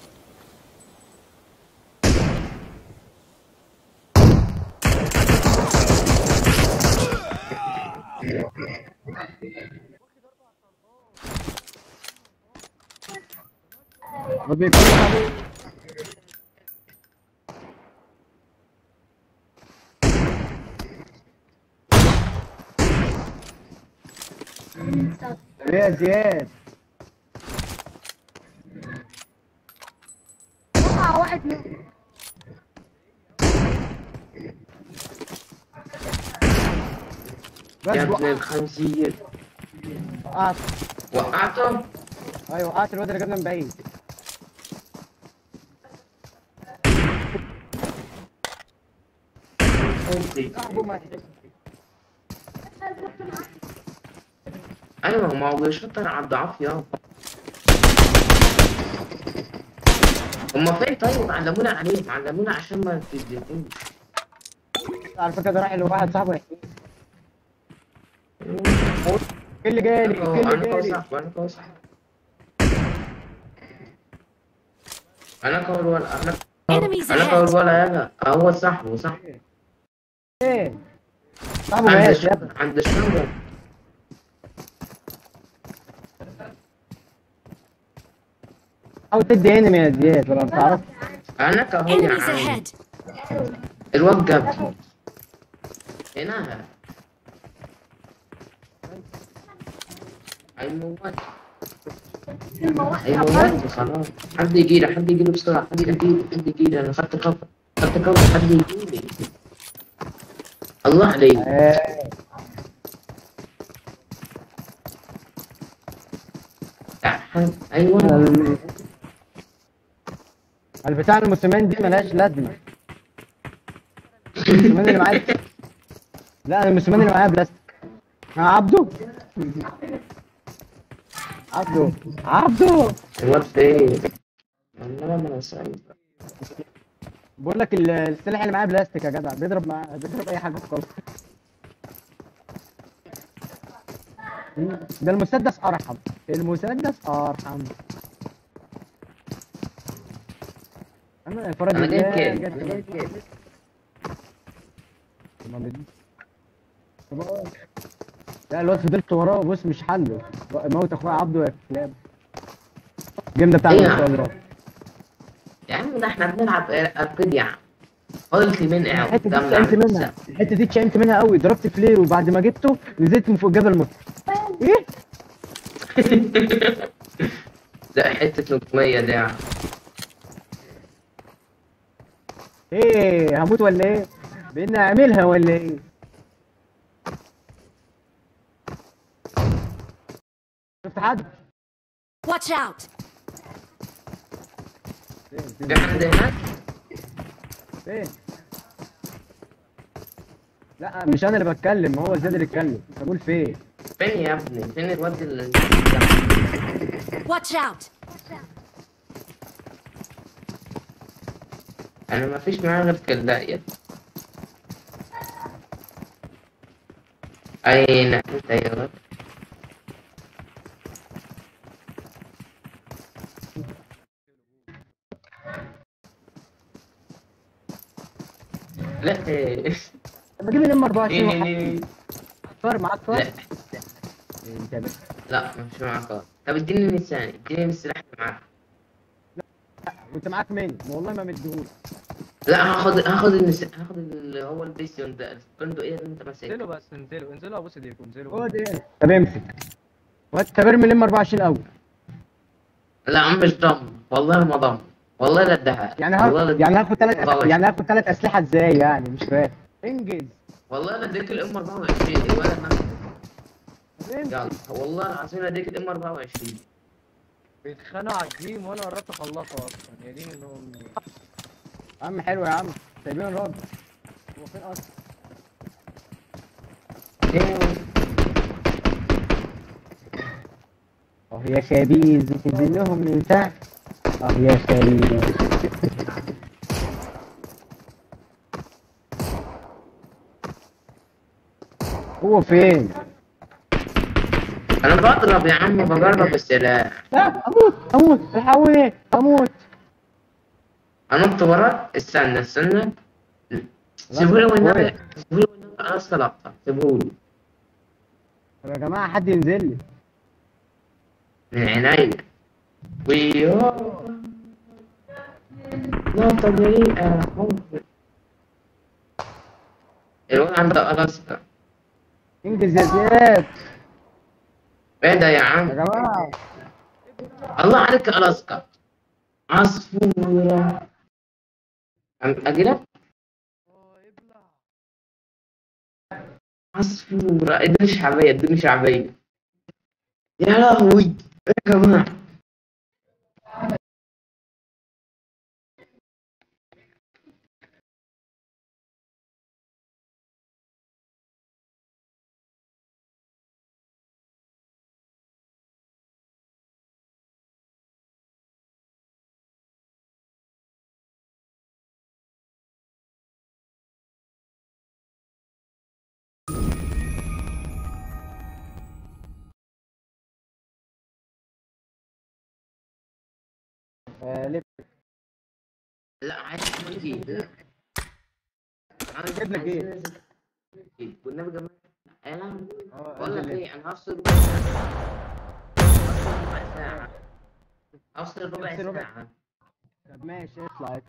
ما بيكونش عليه. ايه يا زياد وقع واحد منهم بس يا ابن وقعت الخنزير وقعت وقعته ايوه وقعت الواد اللي جابنا من بعيد صاحبه مات ايوه ما هو بيشطر على الضعاف يا هما فين طيب علمونا عليه علمونا عشان ما تزدقوش على فكره ده راح لواحد صاحبه يحكي ايه اللي جالي ايه انا اللي كوي جالي صاحبي انا كوي صاحبي انا كوي ولا انا Enemies انا كوي ahead! ولا يلا هو صاحبه صاحبه ايه صاحبه عند مات الش- يا ابني عند الشجر حاول تدي انمي يا زياد ولا بتعرف انا كهو يا Enemies عم ahead! الواد جاب هنا هيموت هيموت خلاص حد يجي لي حد يجي لي بسرعة حد يجي لي حد يجي لي انا خدت كفر خدت كفر حد يجي لي الله عليك ايه ايوه ال- البتاع الموسمين دي ملهاش لازمه الموسمين اللي معايا لا الموسمين اللي معايا بلاستيك يا عبده عبده عبده الواد فين والله ما انا سعيد بقول لك ال- السلاح اللي معايا بلاستيك يا جدع بيضرب مع بيضرب اي حاجه خالص ده المسدس ارحم المسدس ارحم انا الفرج انا جايب اللي- كام انا جايب كام ما بدي- طب أقول. لا الواد فضلت وراه بص مش حله موت اخويا عبده يا كلاب الجيم ده بتاع إيه يا ان شاء عم؟ الله يا عم ده احنا بنلعب اركيد يا عم فضلت يمين قاعد الحته دي قدامنا اتشائمت عامل منها الحته دي اتشائمت منها قوي ضربت فلير وبعد ما جبته نزلت من فوق جبل موت ايه لا حتة نجومية دي يعني. ايه هموت ولا ايه بإني اعملها ولا ايه شفت حد Watch out! في حد هناك فين لا مش انا اللي بتكلم هو زياد اللي اتكلم بقول فين فين يا ابني فين الواد اللي Watch out! انا ما فيش معايا غير كلاية اين انت يا رب لا إيه. طب اجيب الام 24 إيه، إيه، إيه. فار معاك فار لا انت بس لا مش معاك خالص. طب اديني من الثاني اديني من السلاح اللي معاك وانت معاك مين والله ما مديهولك لا هاخد هاخد النس... هاخد اللي هو البيسيون ده البندقية اللي انت ماسكها انزلوا بس انزلوا انزلوا ابوس ايديكم انزلوا هو ده طب امسك وانت برمي الام 24 الاول لا عم مش ضم والله ما ضم والله لا ادعى يعني والله هاخد لا يعني هاخد ثلاث والله. يعني هاخد ثلاث اسلحه ازاي يعني مش فاهم انجز والله لا اديك الام 24 ولا انا طب امسك. يلا والله العظيم اديك الام 24 بيتخانقوا على الجيم وانا قربت اخلصه اصلا يا دين انهم يا عم حلو يا عم سايبين الراجل هو فين اصلا اه يا شبيز تنزل لهم من تحت اه يا شبيز هو فين؟ انا بضرب يا عم بجرب السلاح لا اموت اموت الحقوني اموت انط ورا استنى استنى سيبولي والنبي سيبولي والنبي انا لقطة سيبولي طب يا جماعه حد ينزل لي من عينيا ويو نقطة جريئة الواد عنده ألاسكا انجز يا زياد ايه ده يا يا عم جماعه الله عليك ألاسكا عصفورة أجيلك عصفورة اديني شعبية اديني شعبية يا لهوي ايه يا جماعة آه، لف لا عايز جديد لا عايز جيب لك ايه؟ جديد. والنبي جمال يا لهوي اه بقول لك انزل لف. ايه انا هفصل ربع ساعة هفصل ربع ساعة هفصل ربع هفصل ربع. ساعة طب ماشي اطلع اطلع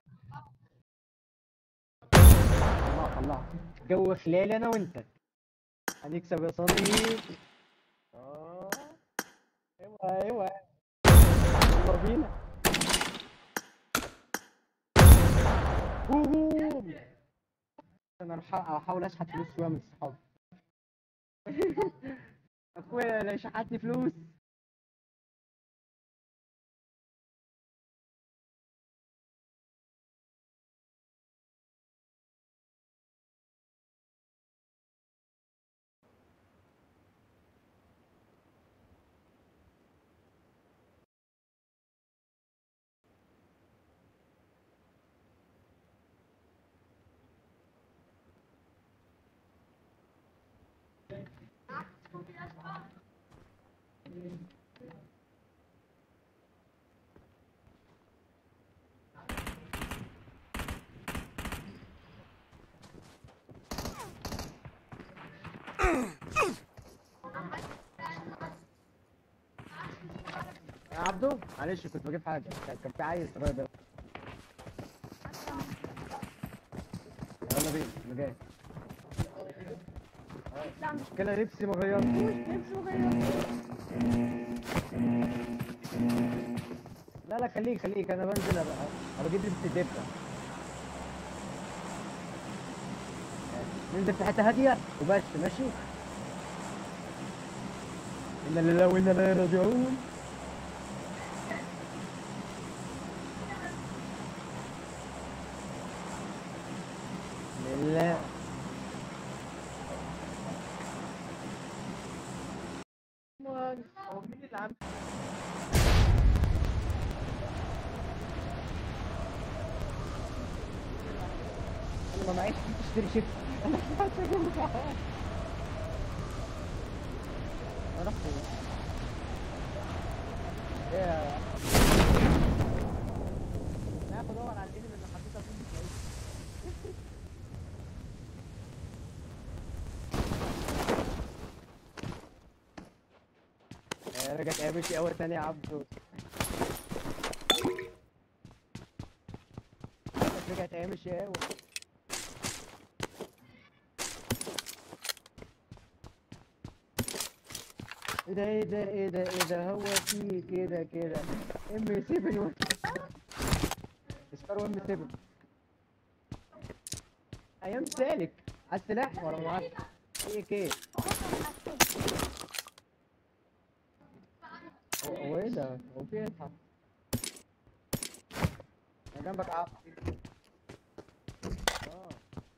طلع طلع جو خلال انا وانت هنكسب يا صديقي اه ايوه ايوه يلا بينا بوم انا اروح احاول اشحت فلوس شويه من صحابي اخويا لا شحتني فلوس يا عبدو معلش كنت بجيب حاجه كان كان في عيل صغير ده يلا بينا انا جاي المشكلة لبسي ما غيرتوش لبسي ما غيرتوش لا لا خليك خليك انا بنزل ابقى ابقى اجيب لبس الدبة ننزل في حتة هادية وبس ماشي إنا لله وإنا إليه راجعون لله هو مين اللي عامل انا ما معيش فلوس اشتري شيبس انا مش عارف اجيب اروح فين ايه يا- لا بدور على الانمي اللي حطيتها فيه مش لاقيه. آه، رجعت ايام الشقاوة تاني يا عبدو رجعت ايام الشقاوة ايه ده ايه ده ايه ده ايه ده هو في كده كده ام 7 و... اسفار ام 7 ايام سالك على السلاح ولا معاك ايه كده هو هو ايه ده هو في ايه اتحط انا جنبك عقل اه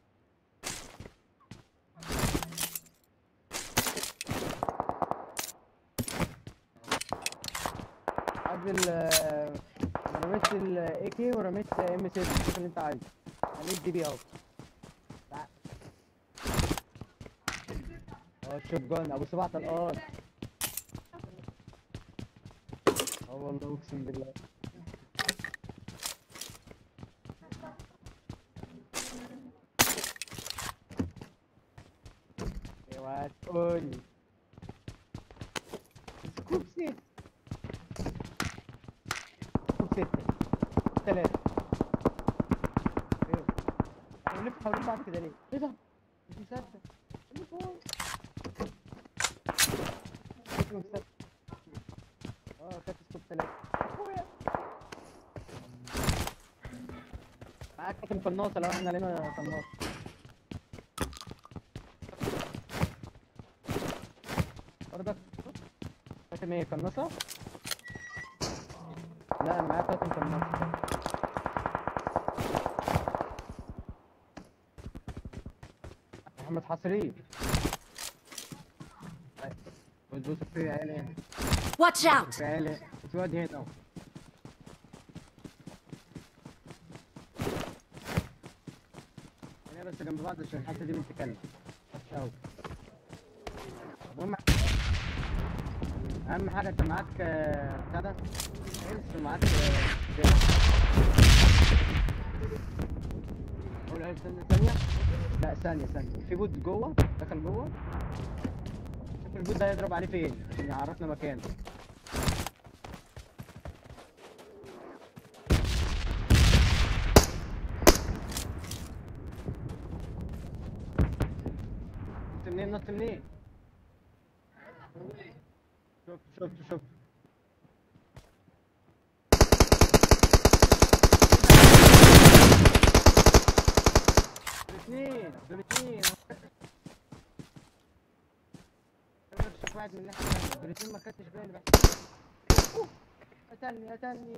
عبد ال انا رميت الاي كي ورميت ام 7 شوف اللي انت عايزه رميت دي بي اهو تعال. اه الشوت جون ابو سبع طلقات اه والله اقسم بالله اوعى تقول سكوب ست سكوب ستة ثلاثة ايه احنا بنلف حوالين بعض كده ليه؟ ايه ده؟ مش مصدق اللي فوق مش مصدق اه كانت سكوب ثلاثة اخويا معاك كاتم قناصة لو احنا لنا قناص برضك كاتم ايه قناصة؟ لا معاك كاتم قناصة محمد حصري بص بص في عيال هنا Watch out! في عيال هنا في واد هنا اهو هنا بس جنب بعض عشان الحته دي بتتكلم وحش قوي المهم اهم حاجه انت معاك آه، بتاع ده هيلث ومعاك آه، جيم. قول هيلث ثانيه ثانيه لا ثانيه ثانيه في بود جوه دخل جوه شوف البود ده هيضرب عليه فين عشان يعرفنا مكانه نط منين نط منين شوف شوف شوف الاثنين دول اثنين شوف واحد من الناحية التانية دول الاثنين ما خدتش بالي بس أوه، قتلني قتلني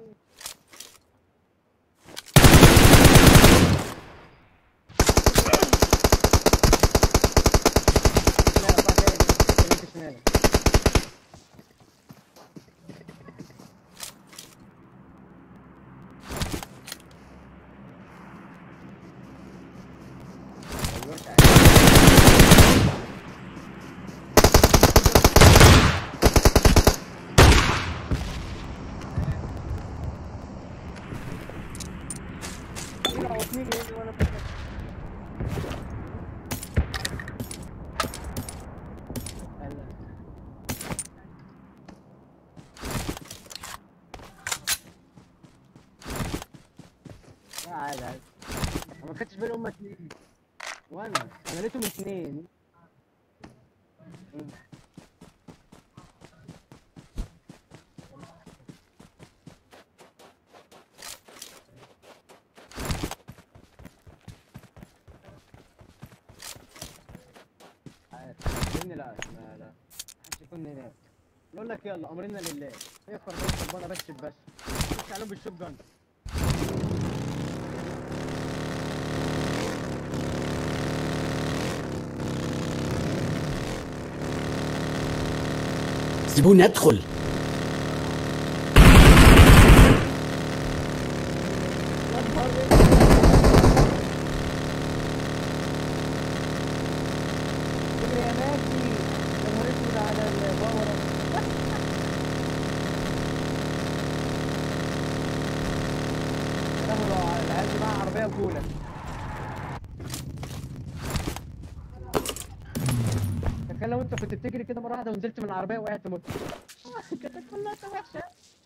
لا بقى تاني انت شمالك أيوة، تعال. يلعب اتنين يجي وانا فاكر. هلا. لا عادي عادي أنا ما خدتش بالي هما اتنين وانا انا لقيتهم اثنين مني لا لا لا محدش يكون هناك نقول لك يلا امرنا لله هي خربانه خربانه بس بس خش عليهم بالشوت جان سيبوني ادخل اجري يا ماشي يا نهار اسود على الباور يلا العيال دي معاها عربيه وكولا تخيل لو انت كنت بتجري كده مره واحده ونزلت من العربيه وقعت مت كانت كلها وحشه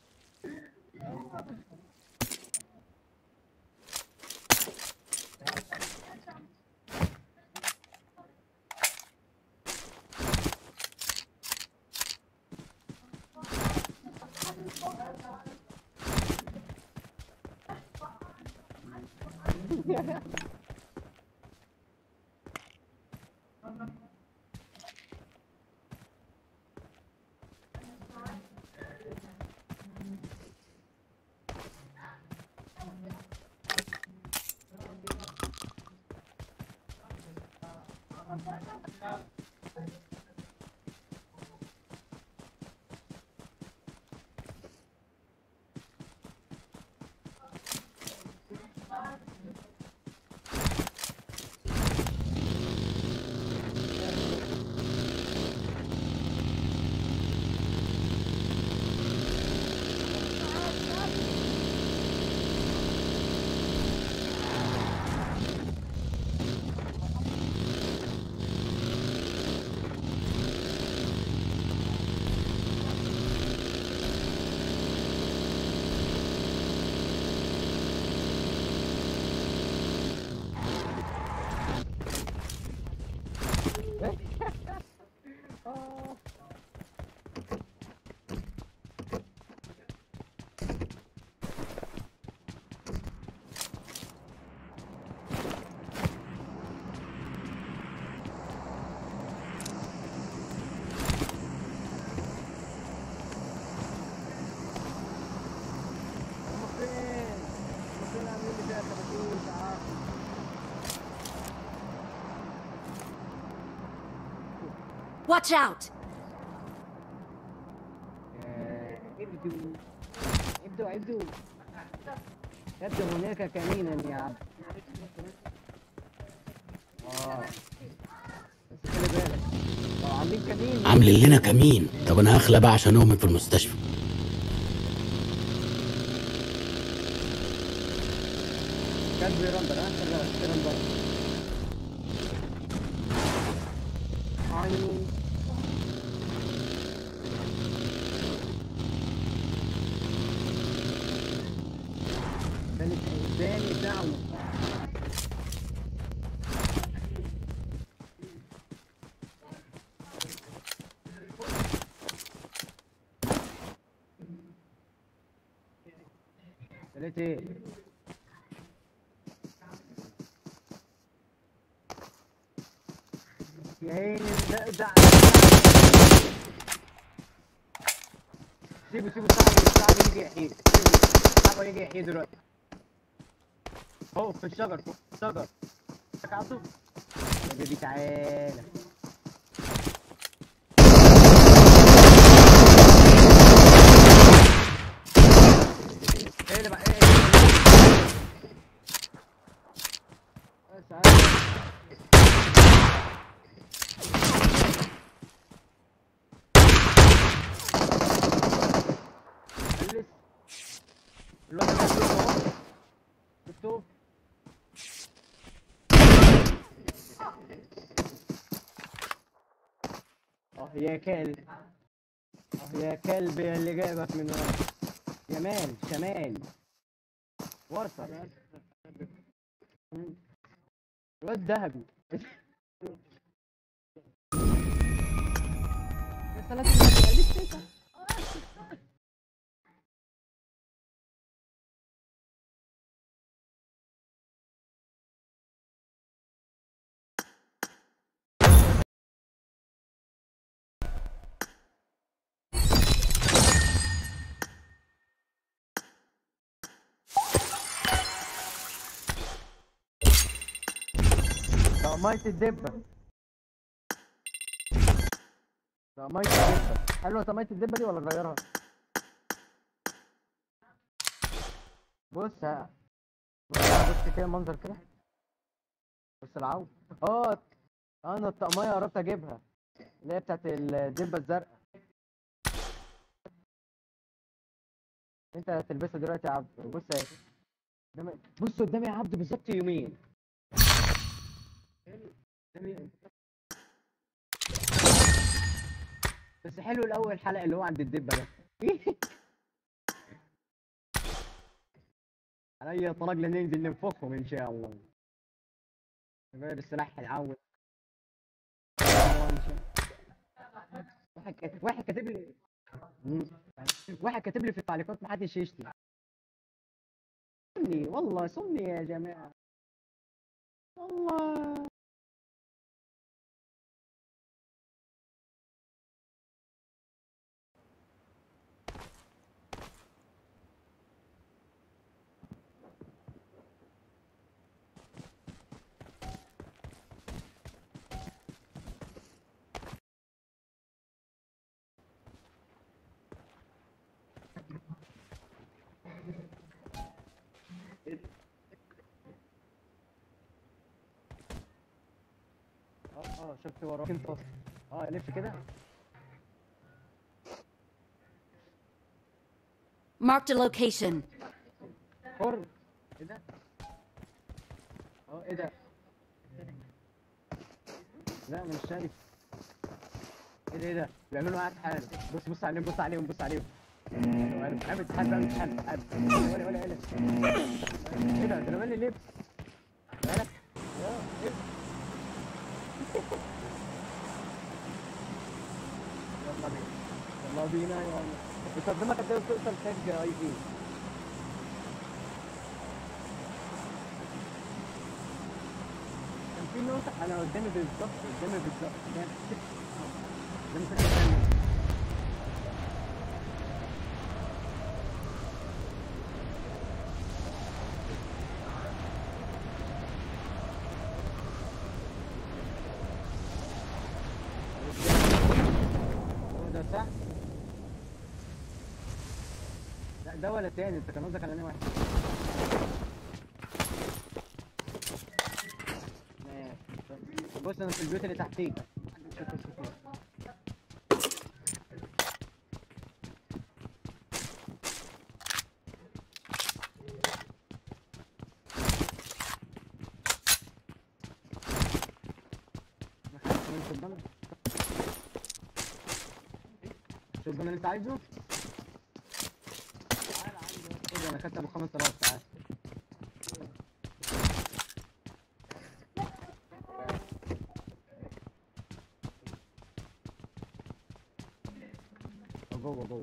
هم فين؟ هم فين عاملين لي فيها كباتين تعال Watch out! ابدوا ابدوا ابدوا يبدو هناك كمينا يا عبد اه بس خلي بالك لو عاملين كمين عاملين لنا كمين طب انا هخلى بقى عشان اؤمن في المستشفى كان بيرندر ها خلي بيرندر عيني تاني تاني ساعة ونص لقيت ايه؟ يا عيني ده ده سيبه سيبه صعب صعب يجي يحيي سيبه صعب يجي يحيي دلوقتي فوق في الشجر فوق في الشجر عطوا يا بيبي تعالى ايه اللي بقى ايه ايه بس عادي. بلس الواد ده بيقول اهو شفتوه اه يا كلب اه يا كلب يا اللي جايبك من ورا يمال شمال ورثة الواد ذهبي يا صلاة النبي لسه لسه. طقمية الدبة طقمية الدبة حلوة طقمية الدبة دي ولا نغيرها؟ بص ها بص بص كده منظر كده بص العو اه انا الطقمية قربت اجيبها اللي هي بتاعت الدبة الزرقاء انت هتلبسها دلوقتي يا عبد بص اهي قدامي- بص قدامي يا عبد بالظبط يومين قدامي- بس حلو الاول حلقه اللي هو عند الدبه ده علي طرق ننزل ننفخهم ان شاء الله غير السلاح العود واحد كاتب واحد كاتب لي مم. واحد كاتب لي في التعليقات محدش يشتم سمني والله سمني يا جماعه والله اه اه شفت وراك انت أصلاً. اه لف كده Marked a location. حر ايه ده اه ايه ده لا مش شايف ايه ده ايه ده بيعملوا معاك حاجه بص بص عليهم بص عليهم بص عليهم عامل حد عامل حد حد ولا ولا ولا ايه ده ده انا مالي لبس مالك يا إيه؟ يلا بينا يلا بينا يلا انت قدامك قد ايه توصل تاج اي بي كان في نقطة أنا قدامي بالظبط قدامي بالظبط كان قدامي ست ثانية هو ده صح؟ لا ده ولا تاني انت كان قصدك على انهي واحد ماشي. بص انا في البيوت اللي تحتيك شوف اللي انت عايزه تعال عندي خد انا خدت ابو 5000 تعال جوه جوه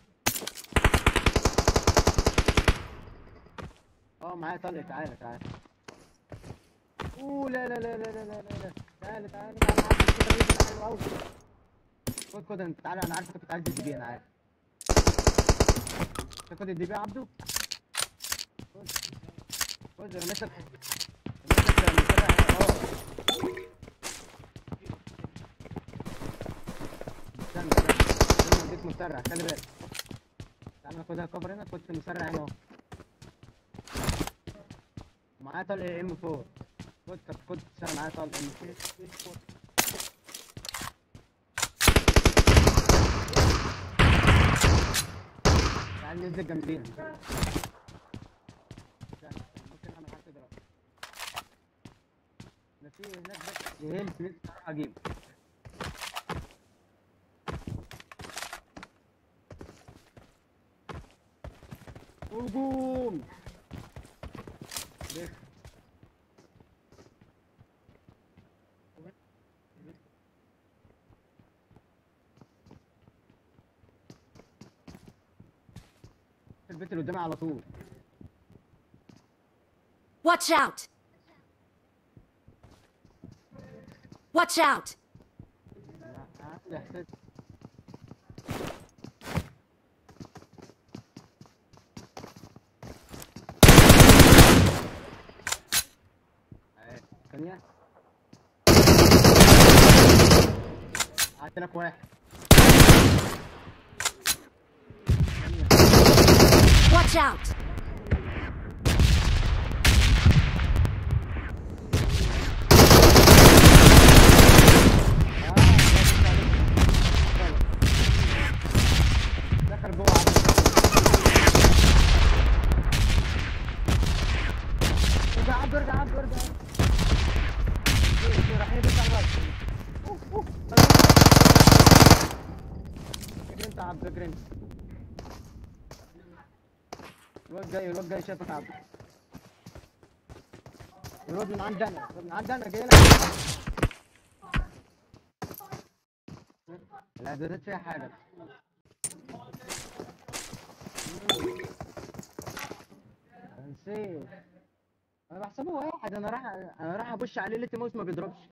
اه معايا طلق تعالى تعالى اوه لا لا لا لا لا لا لا لا تعالى تعالى تعالى عارف كده ريت حلو قوي خد خد انت تعالى انا عارف انت كنت عايز الدي بي انا عارف تاخد الدي بي يا عبدو خد خد انا ماسك ماسك المسرع اه استنى استنى استنى اديك مسرع خلي بالك تعالى ناخدها كفر هنا خد في المسرع هنا اهو معاه طلق ام 4 خد طب خد سنة معايا طلق ام 4 تعال ننزل جنبينا استنى، ممكن اعمل حاجة دلوقتي ده في هناك بس هيلث لسه هروح اجيبه هجوم لف البيت اللي قدامي على طول Watch out! Watch out! عندي احساس أهي، ثانية قعدت لك واحد ثانية. Watch out! دخل جوه عبد ارجع عبد ارجع عبد ارجع إيه، رايحين بيت على الوقت. أوف، أوف. اجري انت يا عبد اجري انت الواد جاي الواد جاي شافك يا عبد الواد من عندي انا الواد من عندي انا جاي لك الاعدادات فيها حاجه نسيت انا بحسبه واحد انا راح انا راح ابش عليه لقيت موس ما بيضربش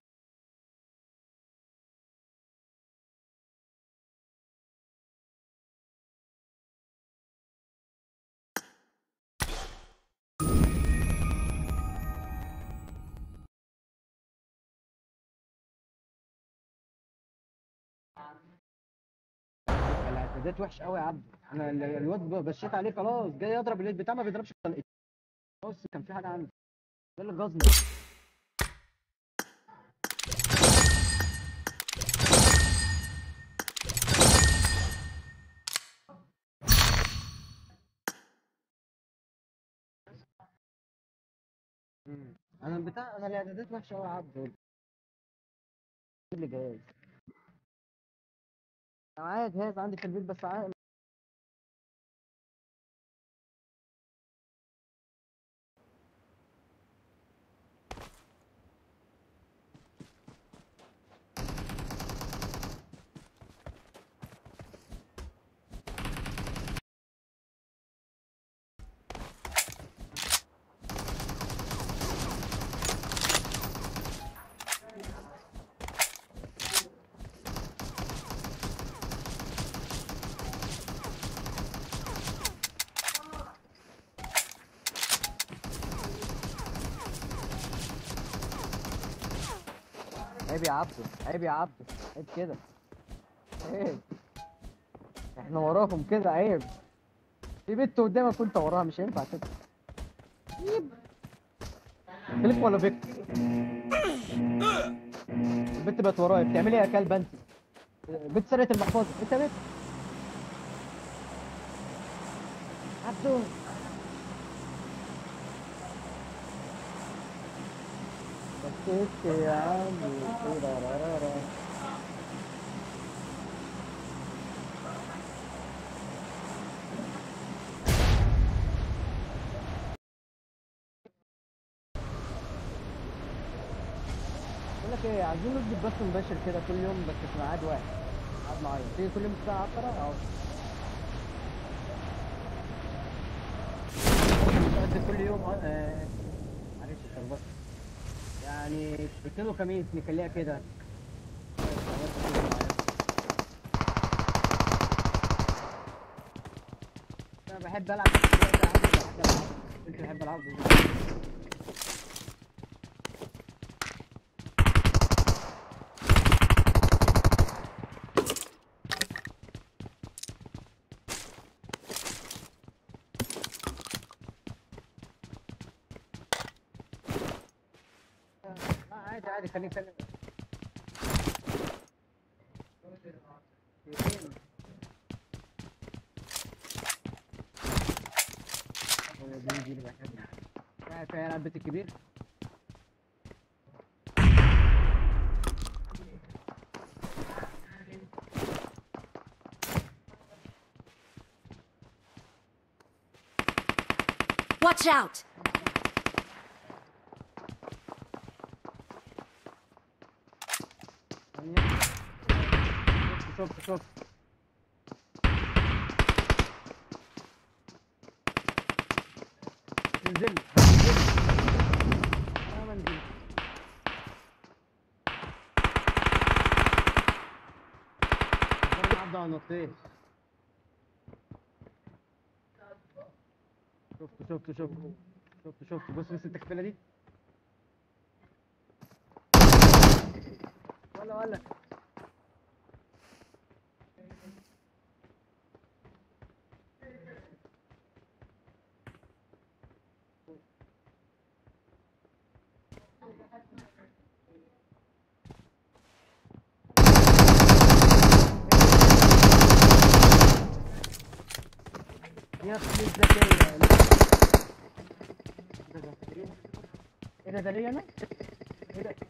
الاعدادات وحش قوي يا عبد انا ال- الواد ب- بشيت عليه خلاص جاي يضرب الليد بتاعه ما بيضربش طلقتين. بص كان في حاجه عندي ده اللي غزني مم. انا بتاع انا الاعدادات وحشه قوي يا عبد إيه اللي جاي انا معايا جهاز عندي في البيت بس عا- عيب يا عبده عيب يا عبده عيب كده عيب احنا وراكم كده عيب في بنت قدامك وانت وراها مش هينفع كده عيب فيليب ولا فيكتور البنت بقت ورايا بتعملي ايه يا كلب انت بنت سرقت المحفظه انت بنت عبده بس يا عمي تيرارارارا. بقول لك ايه عايزين نظبط بث مباشر كده كل يوم بس في ميعاد واحد ميعاد معين تيجي كل يوم الساعة 10 اهو قد كل يوم اه آه، معلش طب بس يعني اثنين وخميس نخليها كده انا بحب العب دلوقتي يا عم، بحب العب كنت بحب العب لا عادي عادي خليني نتكلم فين؟ هو دي دي اللي بحبها في في العاب بيت الكبير Watch out! ثانية شوف شوف شوف هنزل هنزل انا ما نزلت انا عدى على نطيت شفت شفت شفت شفت شفت بص بص التكفيله دي ولا ولا يا ابن الذكية ايه ده ايه ده ده ليا انا؟ ايه ده؟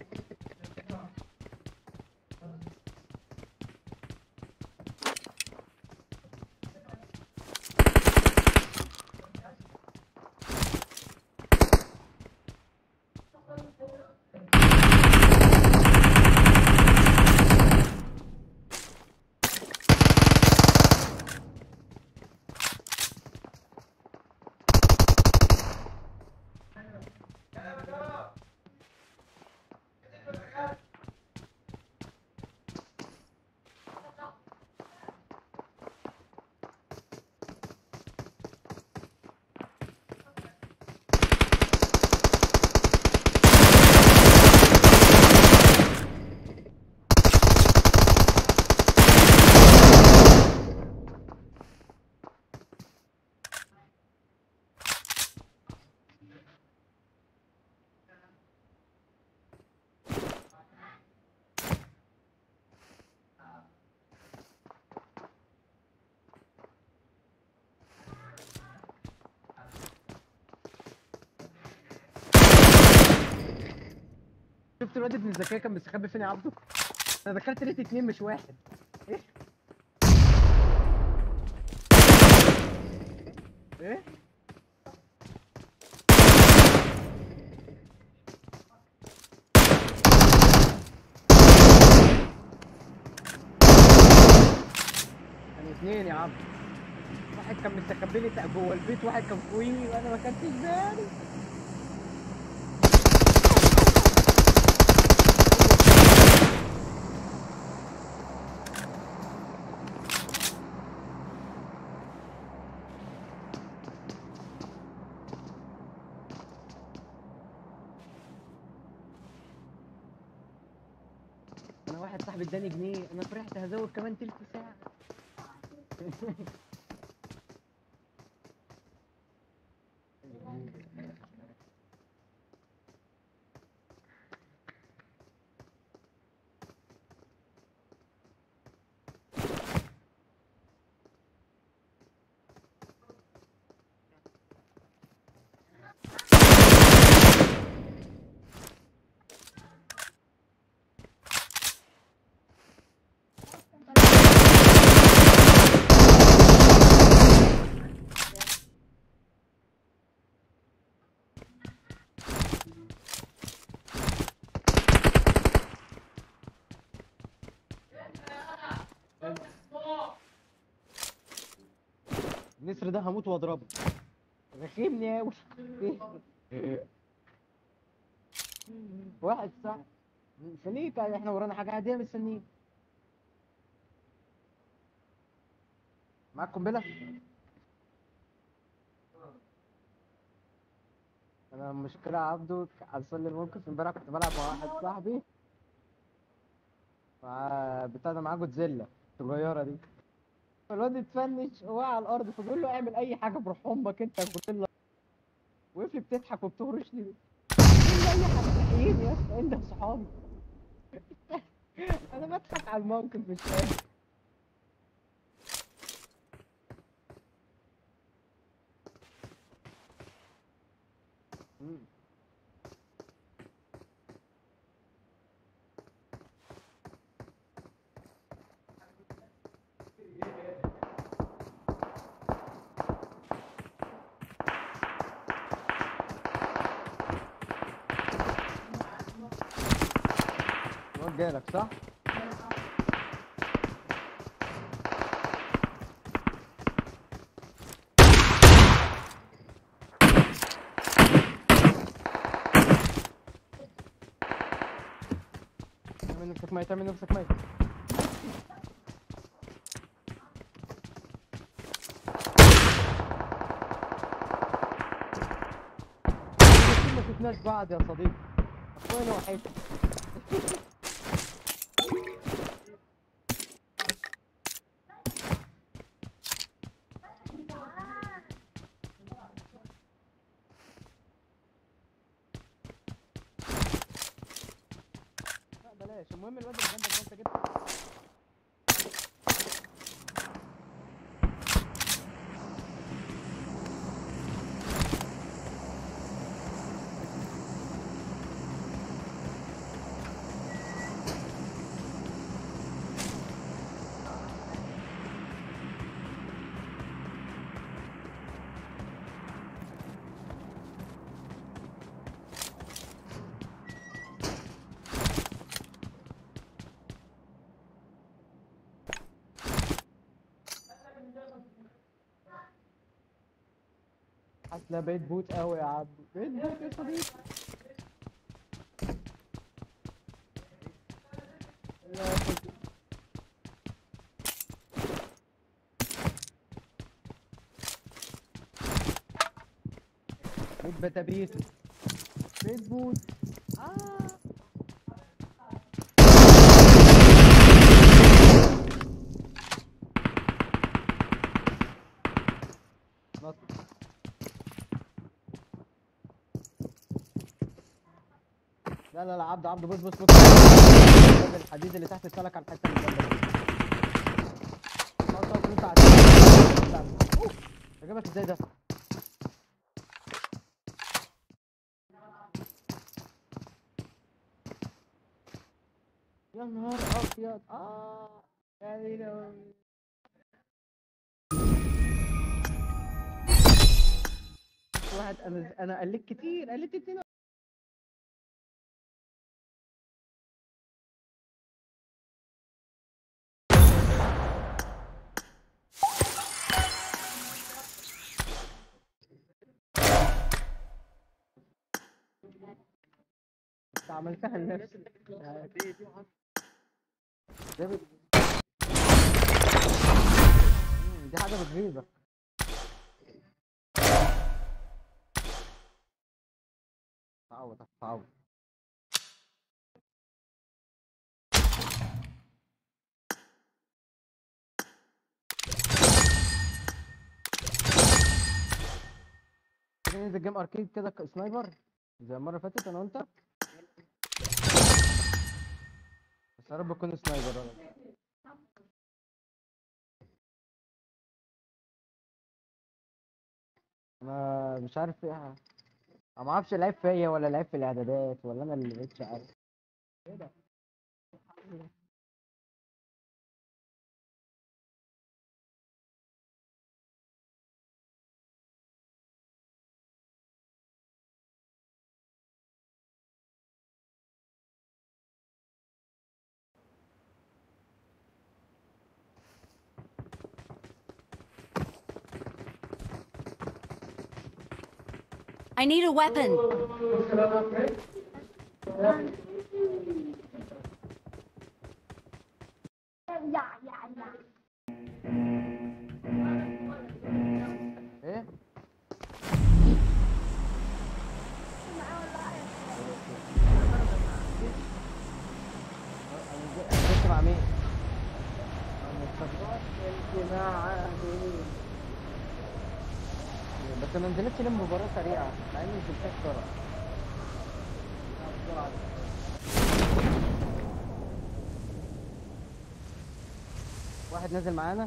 شفت الواد ابن الذكية كان مستخبي فين يا عبده؟ انا دخلت لقيت اتنين مش واحد ايه؟ ايه؟ كانوا اتنين يا عبد واحد كان مستخبي لي جوه البيت واحد كان فوقيني وانا ما خدتش بالي انا واحد صاحبي اداني جنيه انا فرحت هزود كمان تلت ساعة النسر ده هموت واضربه رخيمني اوي واحد صح مستنيك احنا ورانا حاجة عادية مستنيك معاك قنبلة؟ انا المشكلة يا عبدو حصل لي موقف امبارح كنت بلعب مع واحد صاحبي مع بتاع ده معاه جودزيلا الصغيرة دي الواد اتفنش وقع على الارض فبقول له اعمل اي حاجه بروح امك انت يا جودزيلا وقف لي بتضحك وبتهرش لي بتقول لي اي حاجه تحييني يا اسطى انت صحابي انا بضحك على الموقف مش فاهم مم. الواد جالك صح؟ نفسك ميت اعمل نفسك ميت كتير ما شفناش بعض يا صديقي اخواني وحيد لا بلاش المهم الواد اللي جنبك ده انت جبت حاسس إن أنا بقيت بوت قوي يا عم بقيت بوت يا صديقي لا يا صديقي. بقيت بتابيت بقيت بوت آه. نط لا لا لا عبد عبد بص بص بص الحديد اللي تحت اتسلك على الحته اللي جنبك خلاص خلاص انت عارف. أوه، عجبك ازاي ده يا نهار ابيض اه يا دين أمي. واحد انا انا قلت كتير قلت اتنين انت عملتها لنفسك ده بت- مم، دي حاجة بتغيظك تعود تعود تيجي ننزل جيم اركيد كده ك- سنايبر زي المرة اللي فاتت انا وانت بس يا رب تكون سنايبر ولا انا مش عارف ايه انا ما اعرفش العيب فيا ولا العيب في الاعدادات ولا انا اللي مبقتش عارف ايه ده I need a weapon. ايه انا نزلت مع مين انا افتكرت مع مين بس ما نزلتش ليه مباراة سريعة مع اني نزلتها بسرعة بسرعة. واحد نازل معانا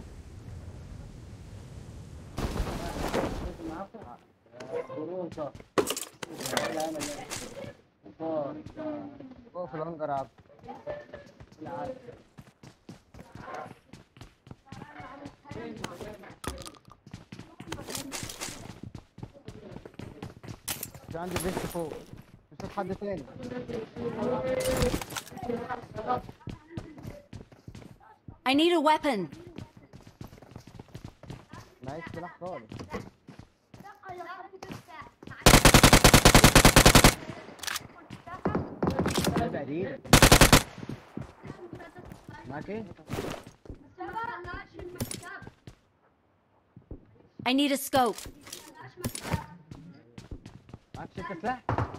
نازل معاكم قرونصة فوق في الهنجر يا عبد العب. في عندي بيست فوق نشوف حد تاني I need a weapon. معيش سلاح خالص عيب عليك معاك ايه؟ I need a scope. معاك ستة سلاح؟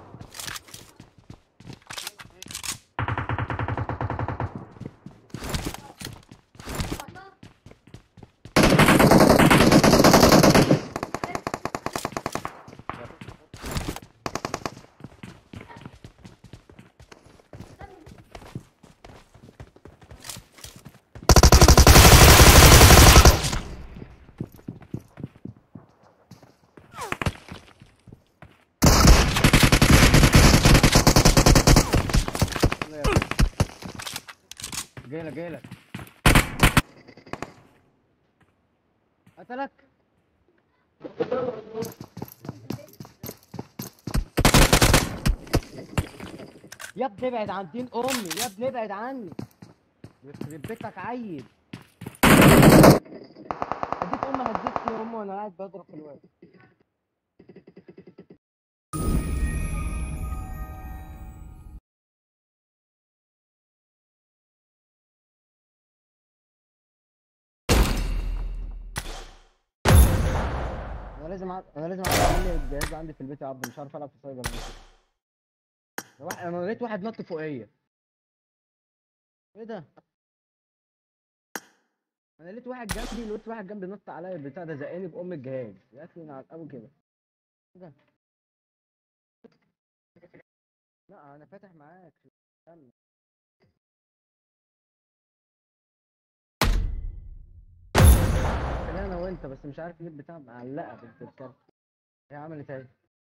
جايلك جايلك قتلك يا ابني ابعد عن دين امي يا ابني ابعد عني يخرب بيتك عيل هديك امي هديك يا امي وانا قاعد بضرب في الواد انا لازم أع... انا لازم اعمل لي الجهاز عندي في البيت يا عبد مش عارف العب في سايبر أنا. ده واحد انا لقيت واحد نط فوقيا ايه ده انا لقيت واحد جنبي لقيت واحد جنبي نط عليا البتاع ده زقني بام الجهاز يا اخي انا ابو كده ايه ده لا انا فاتح معاك استنى خلينا انا وانت بس مش عارف ليه البتاع معلقه بنت الكلب هي عملت ايه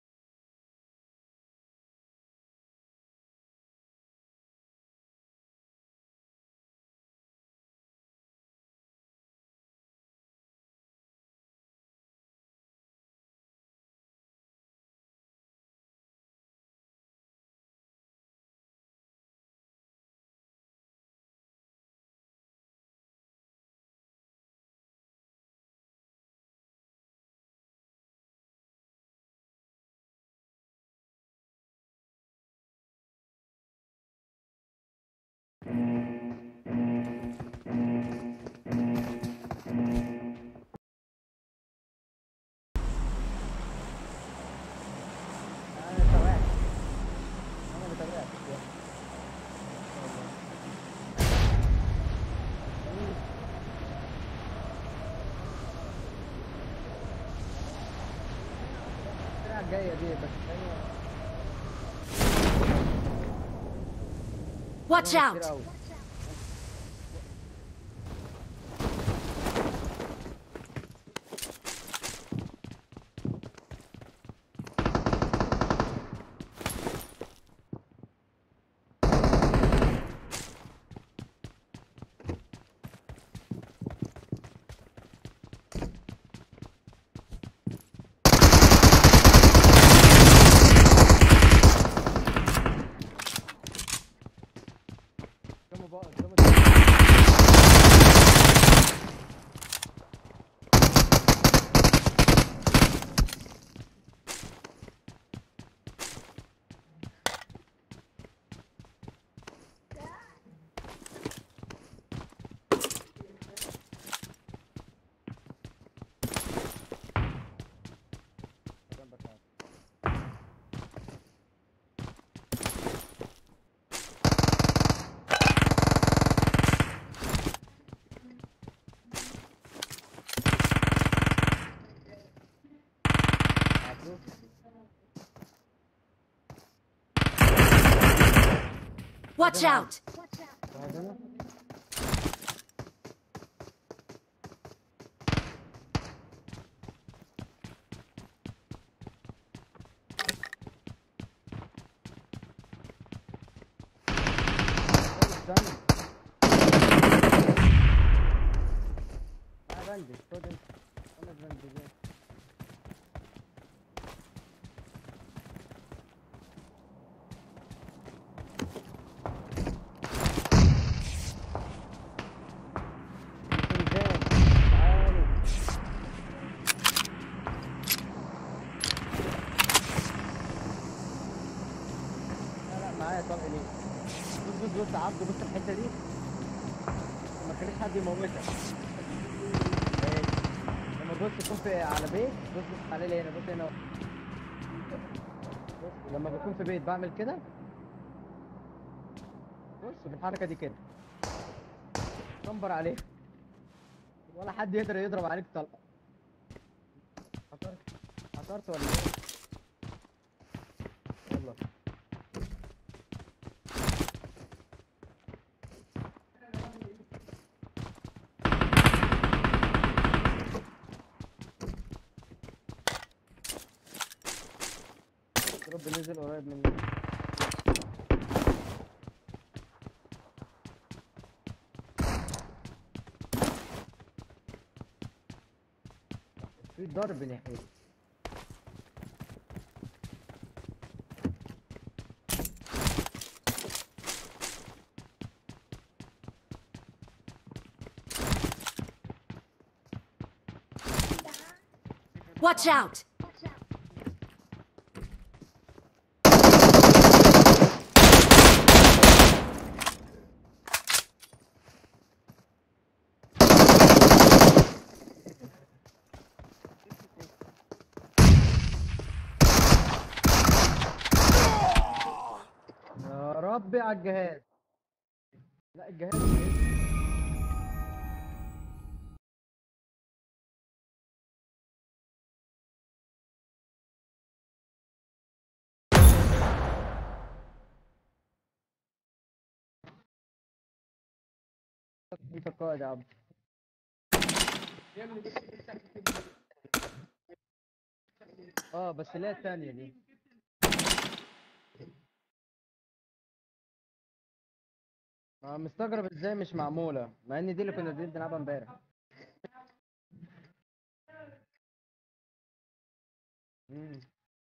انا تابعك انا بتابعك السرعة الجاية دي بس هي Watch كتير out! أوي. قدامه بقى قدامه جنبك أهو. عدو. Watch out! واحد هنا استنى تعال بندج خد انت خمس بندجات انزال تعالوا لا لا معايا طلق ليه بص بص بص عبده بص الحته دي تخليش حد يموتك إيه، لما تبص تكون في على بيت بص بص عليه ليه هنا بص هنا بص لما بكون في بيت بعمل كده بص بالحركه دي كده كمبر عليه ولا حد يقدر يضرب عليك طلقه حضرت حضرت ولا ايه يلا رب نزل قريب مني في ضرب ناحيتي Watch out! يا ربي على الجهاز لا الجهاز انت قائد يا عبد اه بس لا التانية دي أنا مستغرب ازاي مش معمولة مع ان دي اللي كنا بنلعبها امبارح مم.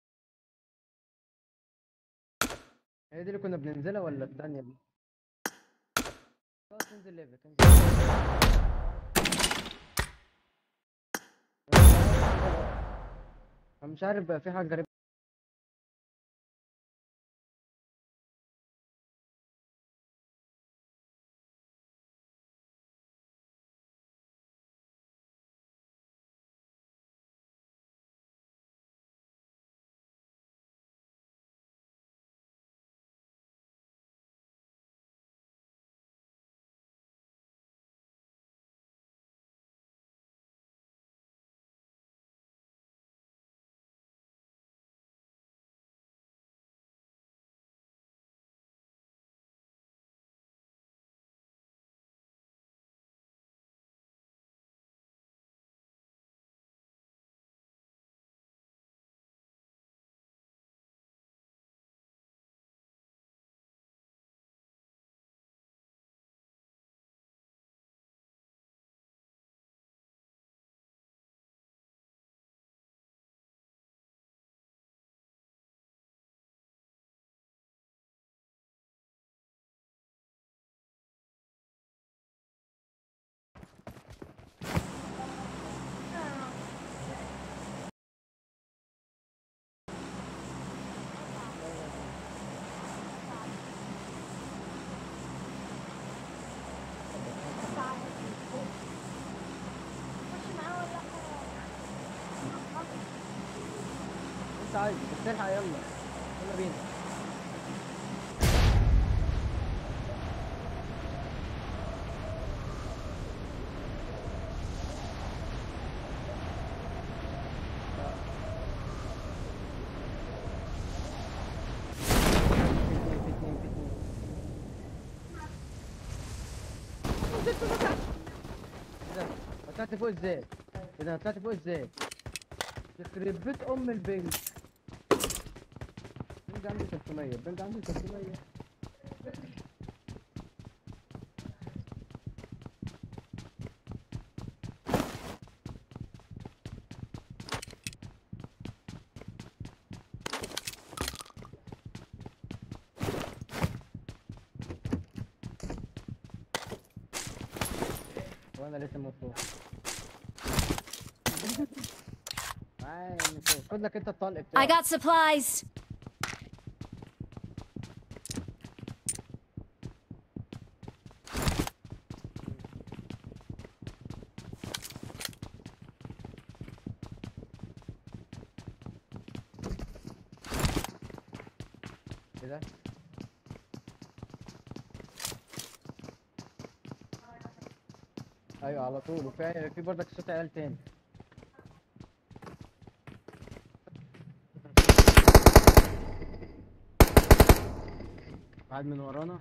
هي دي اللي كنا بننزلها ولا التانية دي؟ خلاص انزل ليفل انزل انا مش عارف بقى في حاجة غريبة انت عايز بس الحق يلا يلا بينا ايه ده؟ طلعت فوق ازاي؟ ايه ده طلعت فوق ازاي؟ يخرب بيت ام البنج البنج عندي 300 البنج عندي 300 وانا لسه من فوق معايا من فوق خد لك انت الطلق I بتاعك got supplies. ايه ده ايوه على طول وفي في برضك صوت عيال تاني واحد من ورانا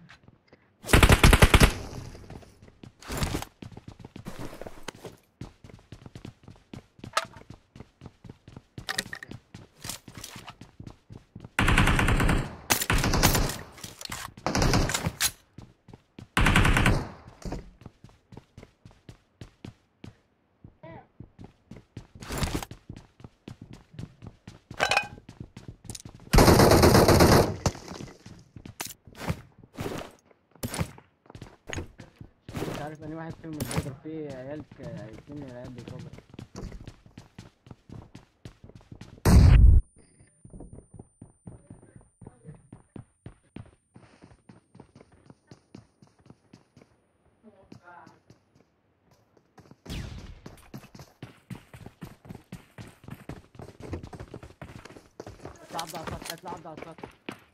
مش عارف اني واحد فيهم بيضرب فيه عيال ك- اتنين من العيال بيضربوا اطلع عبد على السطح اطلع عبد على السطح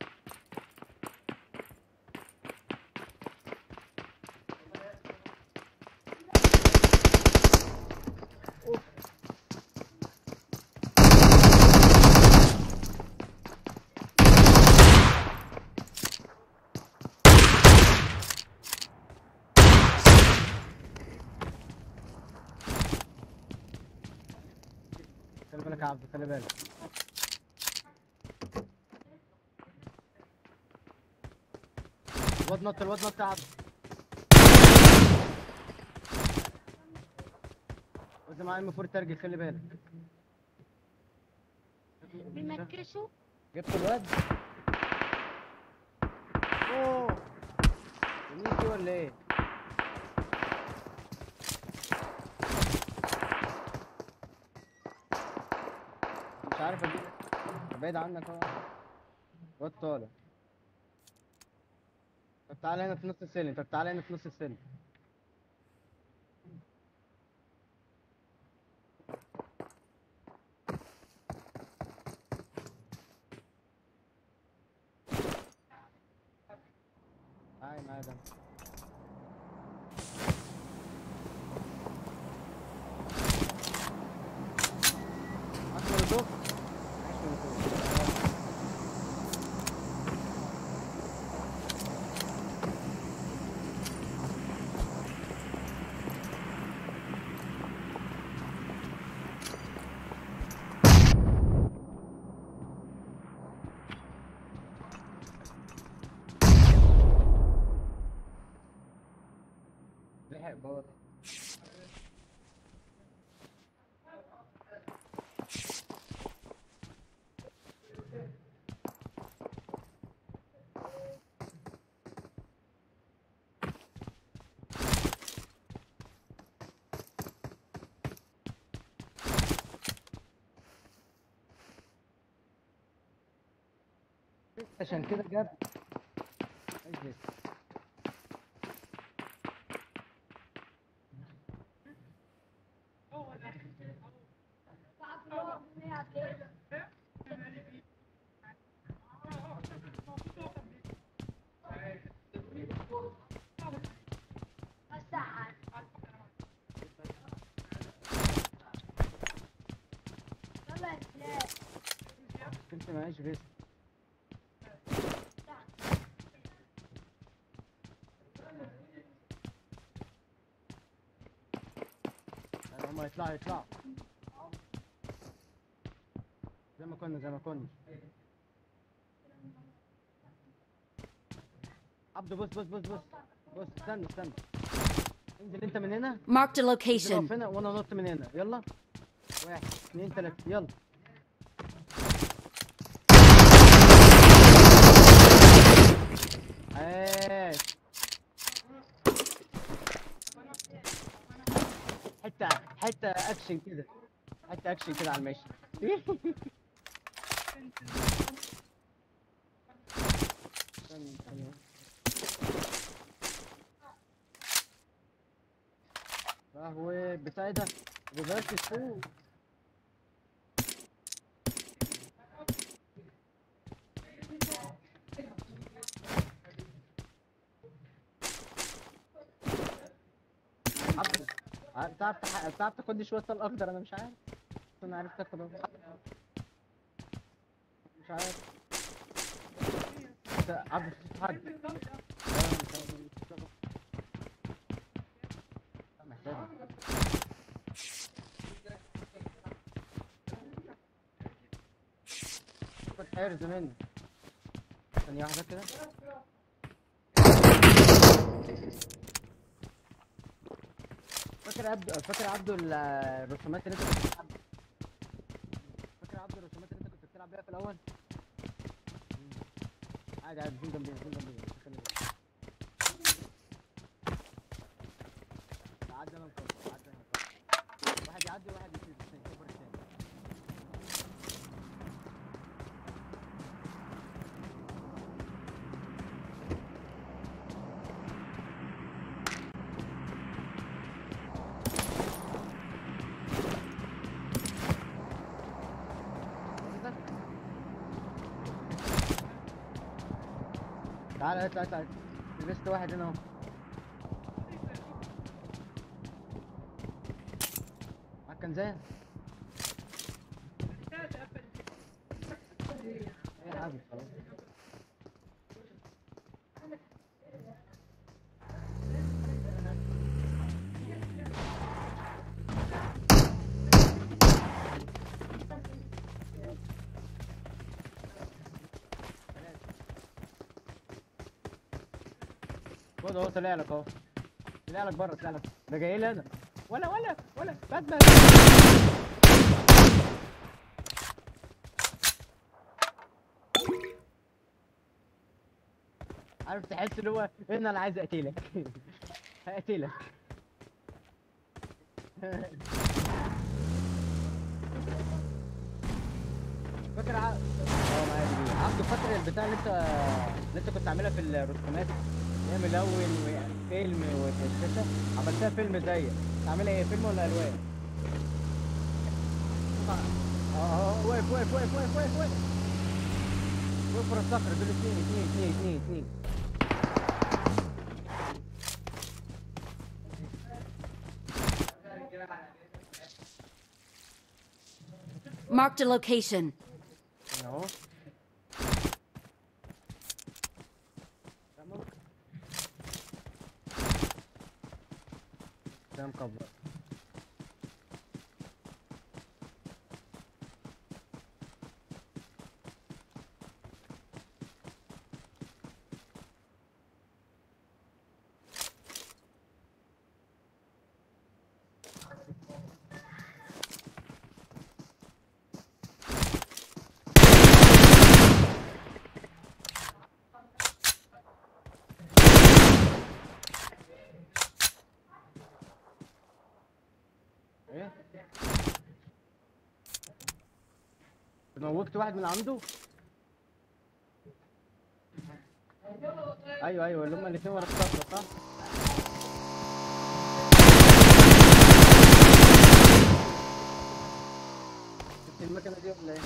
خلي بالك يا عبد خلي بالك الواد نط الواد نط يا عبد وانت معايا المفروض ترجع خلي بالك بيمكسوا جبت الواد اوه مين دي ولا ايه مش عارف اجيب بعيد عنك اهو الواد طالع طب تعالى هنا في نص السلم طب تعالى هنا في نص السلم تعالى معايا ده معاك مولوتوف؟ معاش مولوتوف. لحق برضه عشان كده جاب اجلس كنت معيش بس يعني هما يطلعوا يطلعوا زي ما كنا زي ما كنا عبدو بص بص بص بص بص استنى استنى انزل انت من هنا Marked a انزل location. اقف هنا وانا نط من هنا يلا واحد اثنين ثلاثة يلا عاش حتة حتة اكشن كده حتة اكشن كده على المشي استنى، استنى. قهوة بتاع ده ريفرس فوق عبد ع- بتعرف تح- بتعرف تاخد لي شويه طلق اخضر انا مش عارف بس انا عرفت اخد أهو. مش عارف انت عبد في حد لا، مش عارف. لا، محتاج خد حرز مني ثانية واحدة كده فاكر عبد فاكر عبده ال- الرسومات اللي انت كنت بتلعب فاكر عبده الرسومات اللي انت كنت بتلعب بيها في الاول عادي عادي فين جنبي فين جنبي خلي بالك. عدي انا مكبر عدي انا مكبر واحد يعدي وواحد يسيب الثاني يكبر الثاني تعال اطلع اطلع لبست واحد هنا اهو معاك كنزان ايه يا عبد خلاص خد اهو طلع لك اهو طلع لك بره طلع لك ده جاي لي انا ولا ولا ولا باتمان عارف تحس اللي هو ان انا عايز اقتلك هقتلك فاكر ع... اه معايا دي عبده فاكر البتاع اللي انت اللي انت كنت عاملها في الرسومات هي ملون وفيلم وكده عملتها فيلم زيك عاملها ايه فيلم ولا الوان؟ اه اه واقف واقف واقف واقف واقف واقف واقف ورا الصخرة دول اتنين اتنين اتنين اتنين اتنين Marked a location. هنا اهو تمام ده مكبر ايه موجت واحد من عنده ايوه ايوه اللي هما الاثنين ورا الصخره صح شفت المكنه دي ولا ايه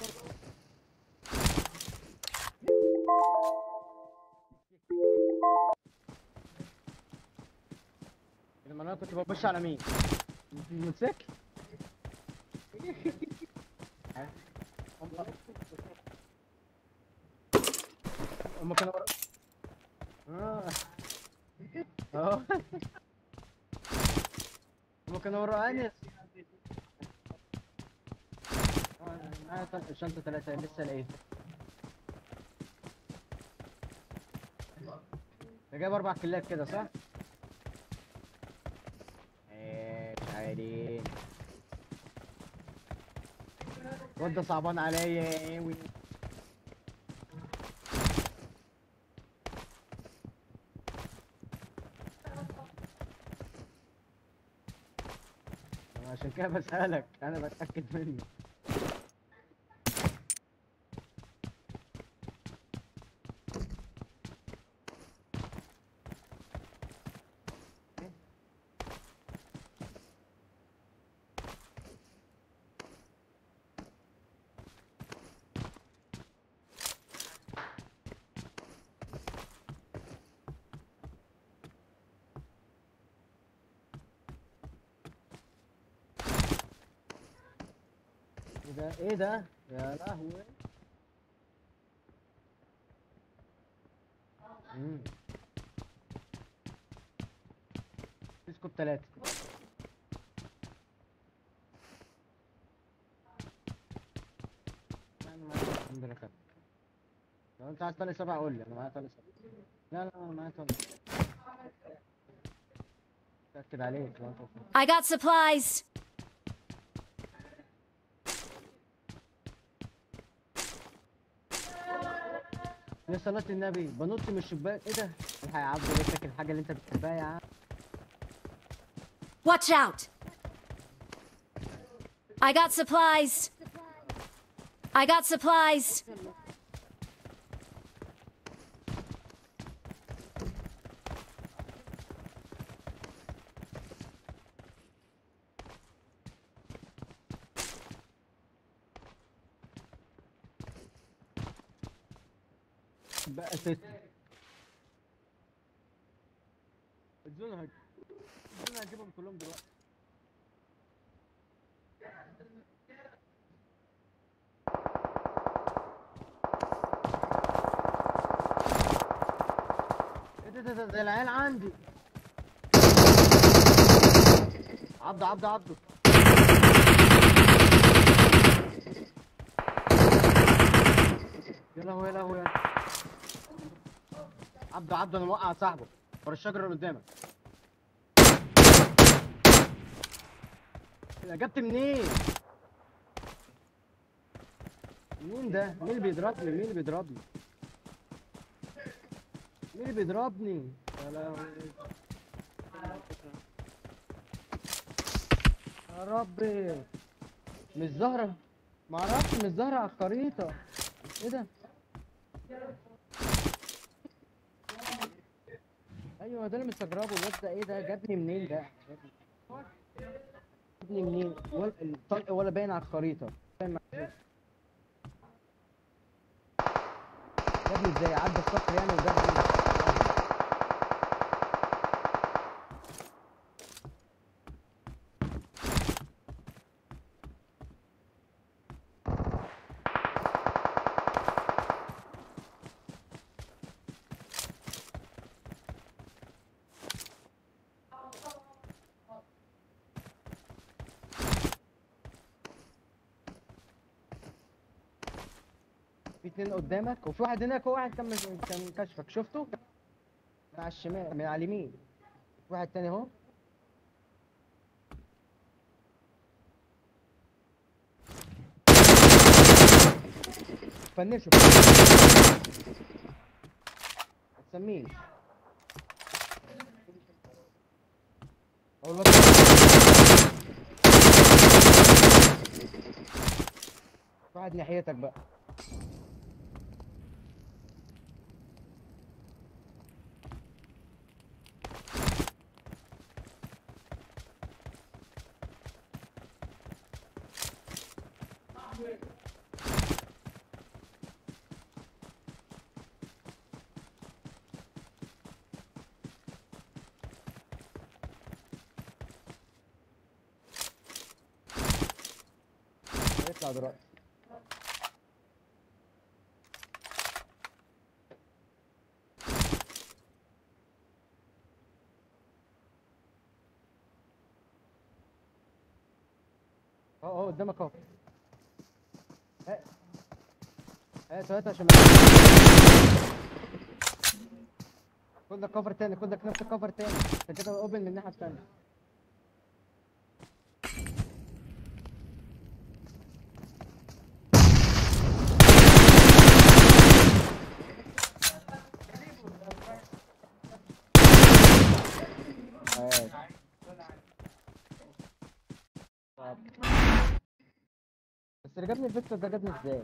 لما انا كنت ببص على مين الموتوسيكل هم كانوا ورا اه اه هم كانوا ورا انس آه، معايا طل- شنطة ثلاثة لسه لاقيها ده جايب أربع كيلات كده صح؟ ايه عادي الواد ده صعبان عليا اوي أنا عشان كده بسألك انا بتأكد منه ده ايه ده يا لهوي مم. اسكت ثلاثة انا معايا الحمد لله كده لو انت عايز طالع سبعة قول لي انا معايا طالع سبعة لا لا انا معايا طالع تأكد عليك لو انت I got supplies. يا صلاة النبي بنط من الشباك ايه ده؟ الحق يا عبد لك الحاجة اللي انت بتحبها يا عم Watch out. I got supplies. I got supplies. بقى ستة الزون هج الزون هجيبهم كلهم دلوقتي ايه ده ده ده ده العيال عندي عبده عبده عبده يا لهوي يا لهوي يا عبده عبده انا موقع صاحبه ورا الشجره اللي قدامك يا جبت منين؟ مين ده؟ مين اللي بيضربني؟ مين اللي بيضربني؟ مين اللي بيضربني؟ يا لهوي يا ربي مش ظاهرة معرفش مش ظاهرة على الخريطة ايه ده؟ ايوه ده اللي مستغربه الواد ده ايه ده جابني منين ده جابني منين ولا الطلق ولا باين على الخريطه باين مع- جابني ازاي عدى الصخر يعني وجابني في اتنين قدامك وفي واحد هناك وواحد كان مش- كان كشفك شفته من على الشمال من على اليمين في واحد تاني اهو فنشه ما تسميش هو الواد واحد ناحيتك بقى هيطلع دلوقتي اهو اهو قدامك اهو هات هات هات عشان خد لك كفر تاني خد لك نفس الكفر تاني انت كده اوبن من الناحيه التانيه هات. طب. بس اللي جابني الفيكتور ده جابني ازاي؟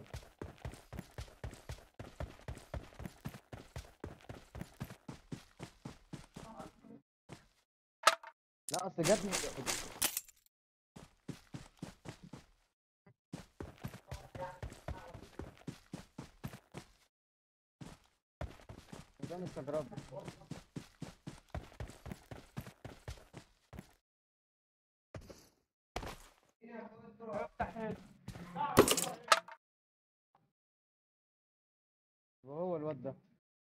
لا اصل جابني ده مستغرب الواد ده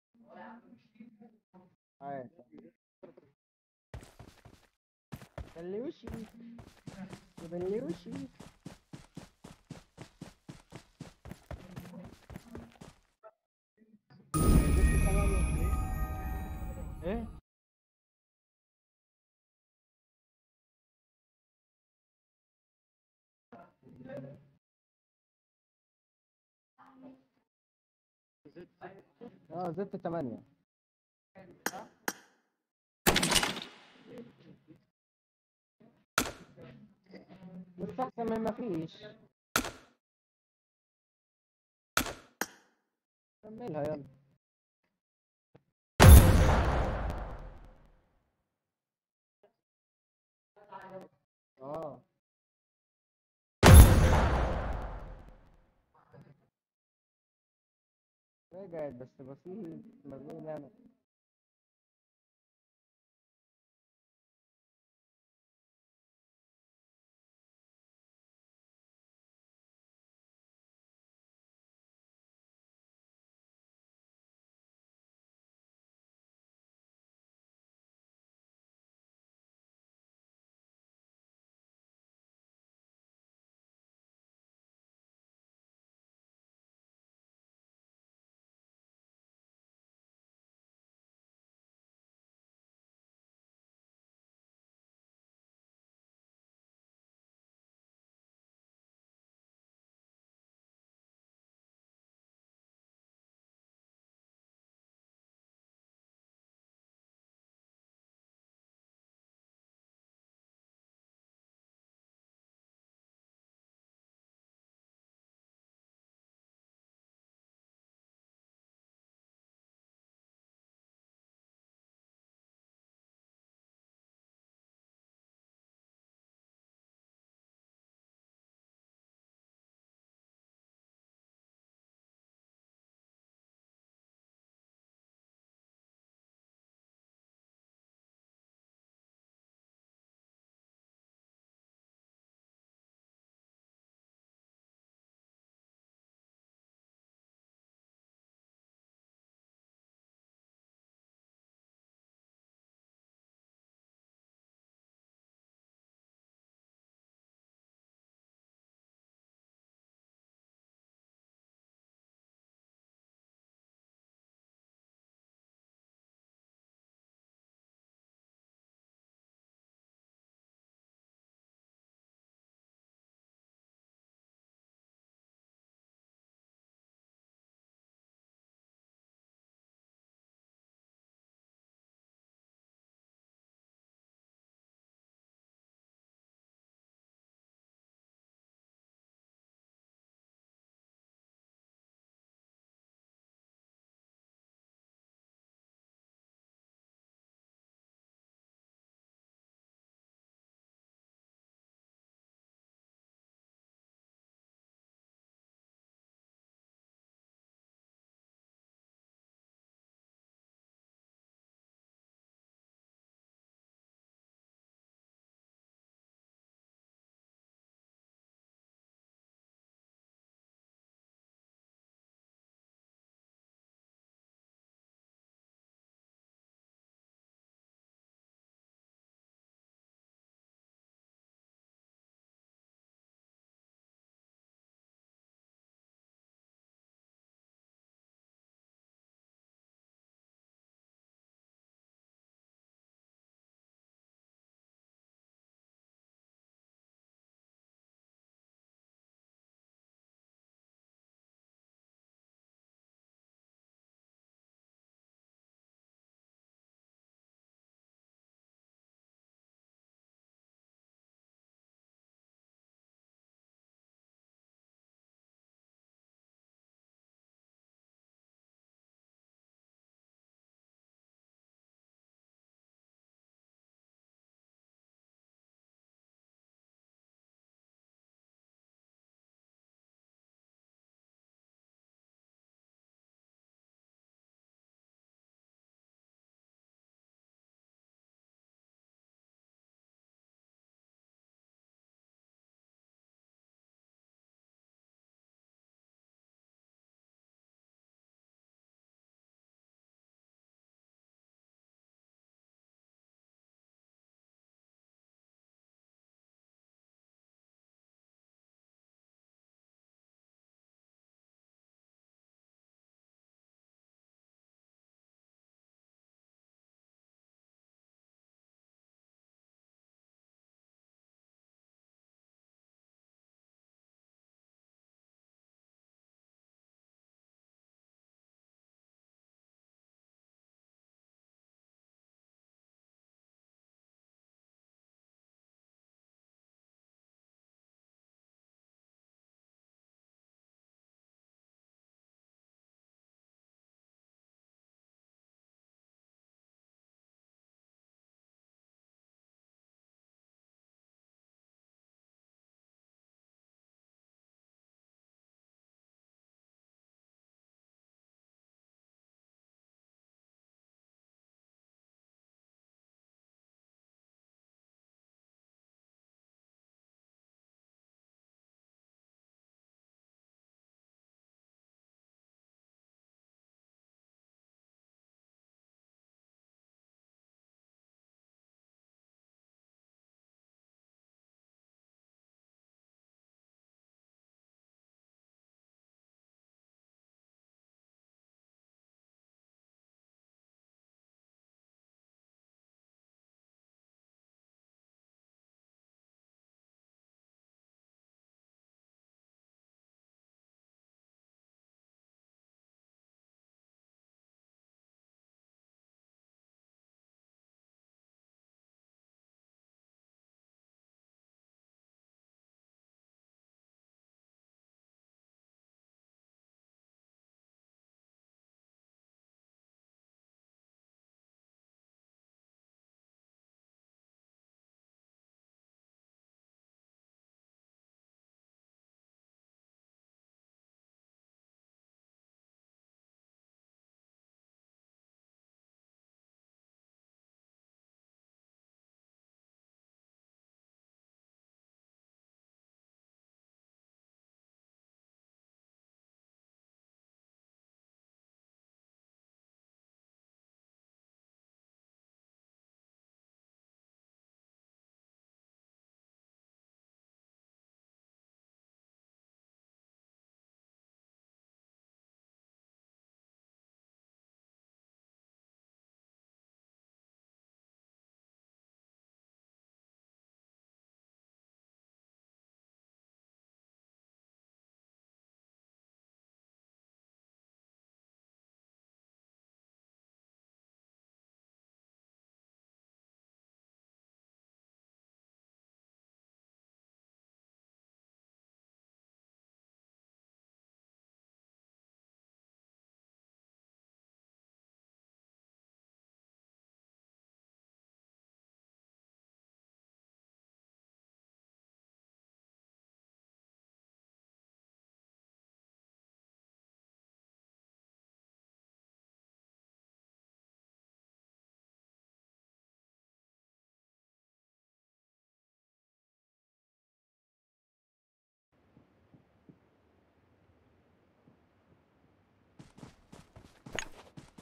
عايش بلوشي بلوشي ايه اه زدت تمانية بس احسن من ما فيش كملها يلا اه رجعت بس بسيط مجنون انا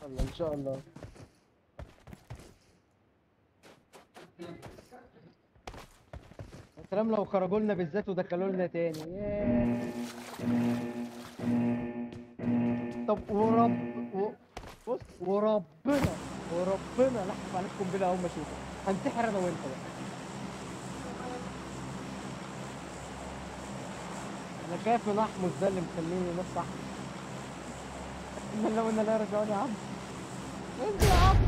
الله ان شاء الله يا سلام لو خرجوا لنا بالذات ودخلوا لنا تاني ياه. طب ورب و... بص وربنا وربنا لحق عليك قنبله اول ما اشوفك هنتحر انا وانت بقى انا خايف من احمس ده اللي مخليني نص احمس ان لو ان لا يرجعوني يا عم انت يا عم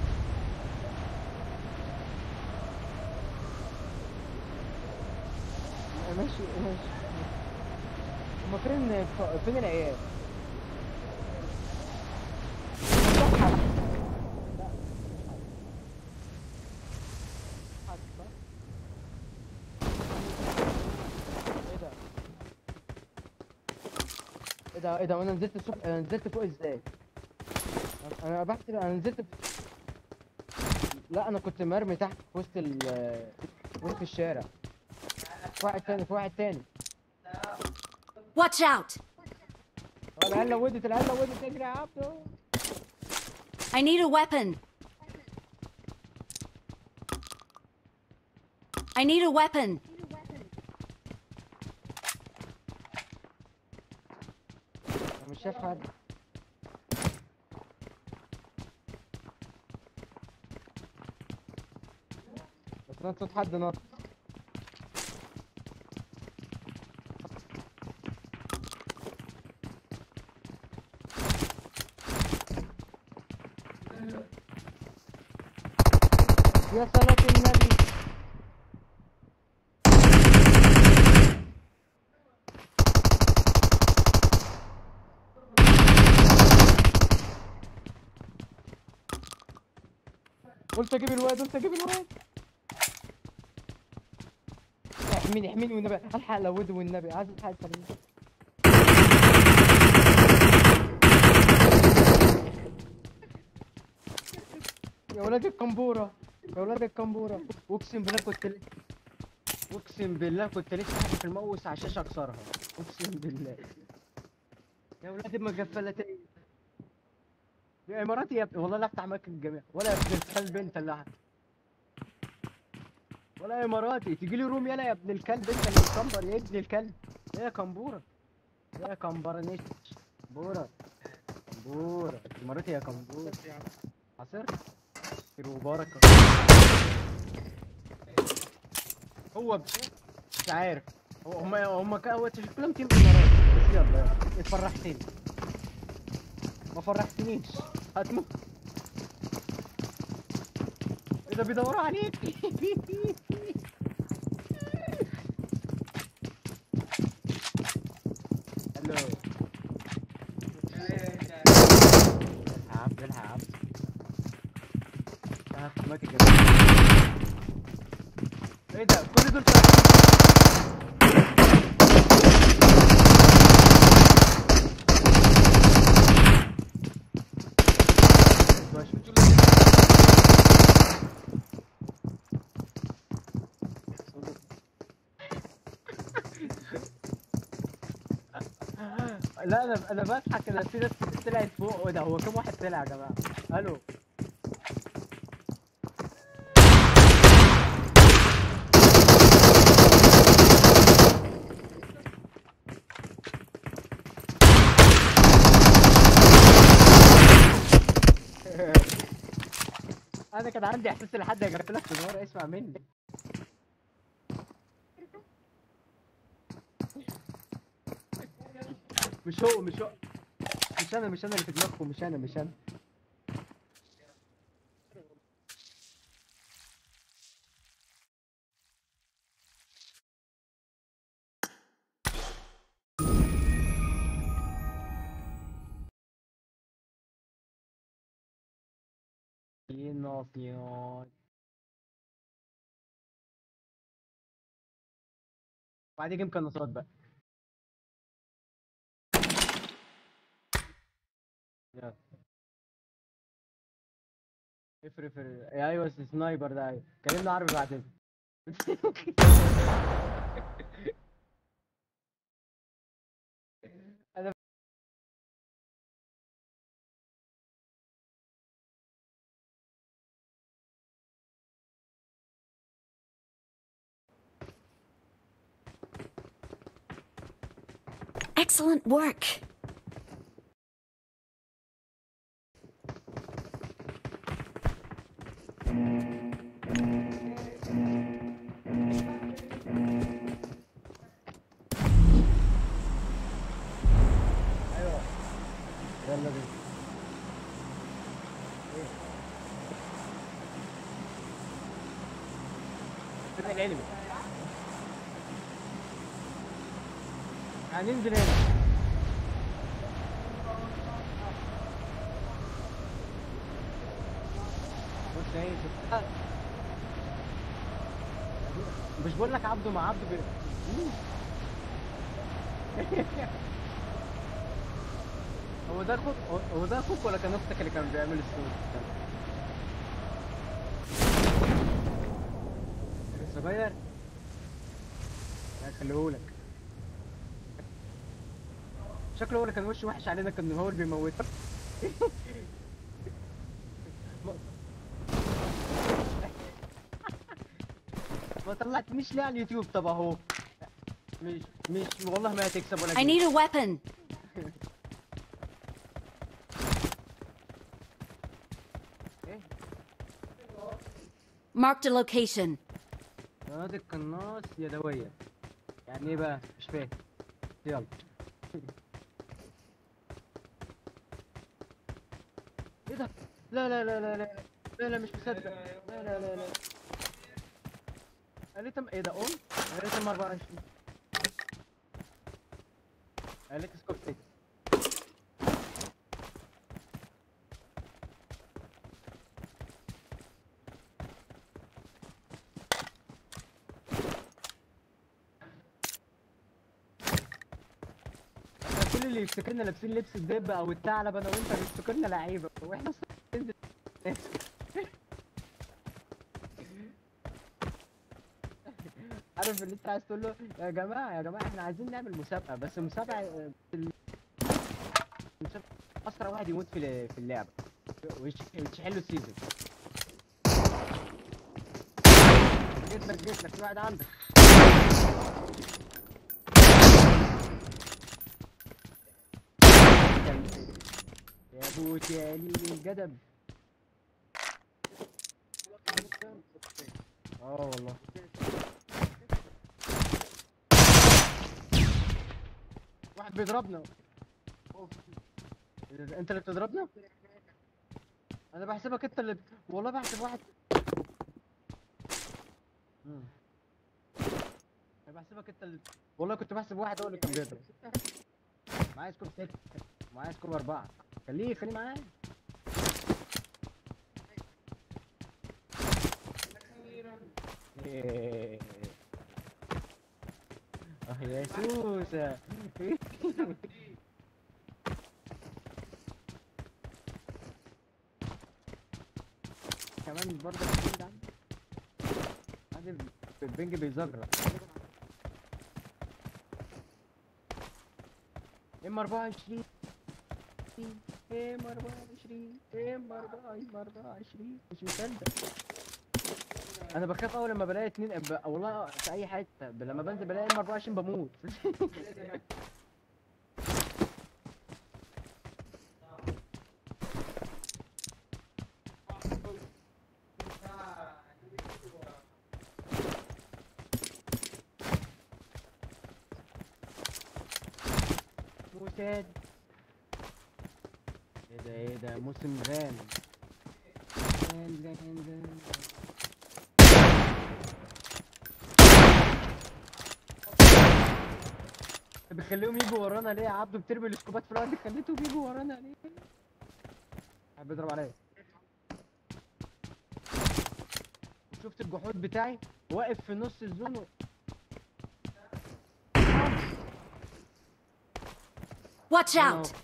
ماشي ماشي هما فين فين العيال؟ صح لا حد صح؟ ايه ده؟ ايه ده ايه ده وانا نزلت الصبح انا نزلت فوق ازاي؟ انا بحسب انا نزلت لا انا كنت مرمي تحت في وسط ال في وسط الشارع في واحد تاني في واحد تاني Watch out! اه العيال لودت العيال لودت اجري يا عبدو I need a weapon. I need a weapon. انا مش شايف حد بس انا صوت حد نط يا صلاة النبي قلت اجيب الواد قلت اجيب الواد احميني احميني والنبي الحق لوده والنبي عايز الحق السليم يا ولاد القنبوره يا ولاد القنبوره اقسم بالله كنت ل... اقسم بالله كنت لسه حاطط الماوس على الشاشه اكسرها اقسم بالله يا ولاد المغفلتين يا اماراتي يا ابني والله لا افتح معاك الجميع ولا يا ابن الكلب انت اللي ح- ولا يا اماراتي تيجي لي روم يلا يا ابن الكلب انت اللي مكمبر يا ابن الكلب ايه يا كمبوره ايه يا كمبرنيش بوره كمبوره اماراتي يا كمبوره عصر خير وبركه هو بس مش عارف هو هم هم كانوا شكلهم تيم امارات بس يلا يلا اتفرحتني ما فرحتنيش هتموت ايه ده بيدوروا عليك الو العب العب تعال ما تجرب ايه ده كل دول شغالين لا انا انا بضحك انا في ناس طلعت فوق وده هو كم واحد طلع يا جماعه الو انا كان عندي احساس ان حد هيجرب لك في النار اسمع مني مش هو مش هو مش انا مش انا اللي في دماغكم مش انا مش انا Innovación. بعدين جيم قناصات بقى يلا افر افر إيه، ايوه السنايبر ده ايوه كلمنا عربي بعدين Excellent work. يلا بينا ايه العلمي هننزل هنا بص ايه شوف. مش بقول لك عبده مع عبده بي... هو ده اخوك هو- هو ده اخوك ولا كان اختك اللي كان بيعمل الصوت صغير لا خليهولك شكله هو اللي كان وشه وحش علينا كان هو اللي بيموتك ما- ما طلعتنيش ليه على اليوتيوب طب اهو مش مش والله ما هتكسب ولا I جنيه. need a weapon. ايه Marked a location. مناطق قناص يدوية يعني ايه بقى مش فاهم يلا ايه ده لا لا لا لا لا لا لا مش مصدق لا لا لا لا قالت ايه ده ام قالت ام 24 قالت سكوب تاني احنا كل اللي يفتكرنا لابسين لبس الدب او الثعلب انا وانت بيفتكرنا لعيبه واحنا أصلاً بننزل عارف اللي انت عايز تقول له يا جماعه يا جماعه احنا عايزين نعمل مسابقه بس مسابقه آه، ال- مسابقة اسرع واحد يموت في ال- في اللعبه ويتشحن له السيزون جيت لك جيت لك في واحد عندك يا بوت يا قليل الجدب اه والله واحد بيضربنا أوف. إيه ده، انت اللي بتضربنا انا بحسبك انت اللي بت... والله بحسب واحد مم. انا بحسبك انت اللي والله كنت بحسب واحد هو اللي كان بيضرب معايا سكوب ستة معايا سكوب أربعة خليه خليه معايا إيه. اه يا سوسة كمان برضه البنج عندي عندي البنج بيزجرة ام 24 ام 24 ام 24 مش مصدق انا بخاف اول لما بلاقي اتنين ب... والله في اي حته ب- لما بنزل بلاقي ام 24 بموت موساد ايه ده ايه ده موسم غان غان غان غان بتخليهم يجوا ورانا ليه يا عبدو بترمي الاسكوبات في الارض خليتهم يجوا ورانا ليه قاعد بيضرب عليا شفت الجحود بتاعي واقف في نص الزون و... Watch أنا out!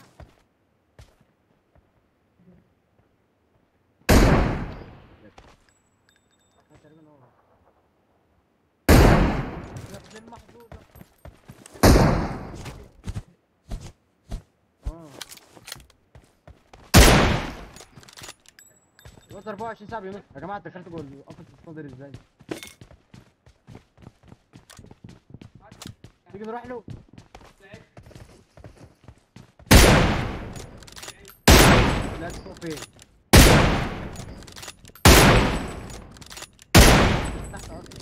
آه، تقريبا هو. يا ابن المحظوظة اه الواد 24 ساعة بينط يا جماعة دخلت جوه قفص الصدر ازاي؟ تيجي نروح له الناس فوق فين تحت اصلا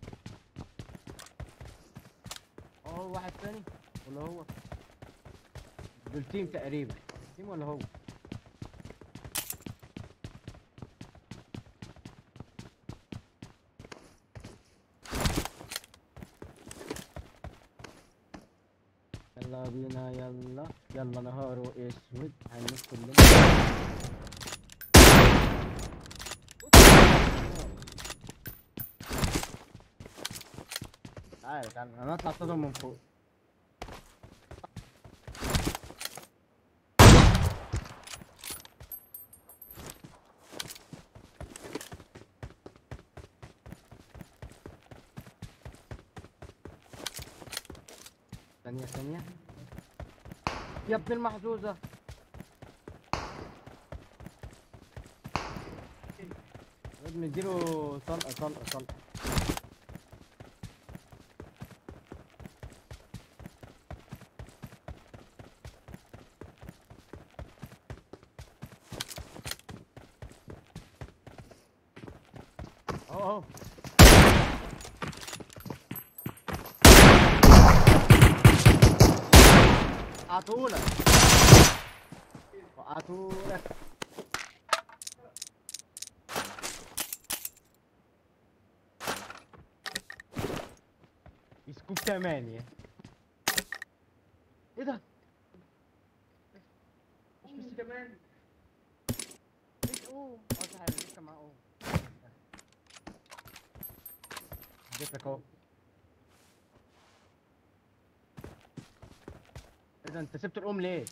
اه واحد تاني ولا هو دول تيم تقريبا تيم ولا هو يلا بينا يلا يلا نهار اسود هنموت كلنا تعال تعال انا اطلع صدم من فوق ثانية ثانية يا ابن المحظوظة لازم نديله طلقة طلقة طلقة اهو اهو وقعتهولك وقعتهولك يسكوك تمانية ايه ده؟ مش بس كمان ايش اوه اه صح انا لسه معاه اوه اديتك اهو ايه ده انت سبت الام ليه؟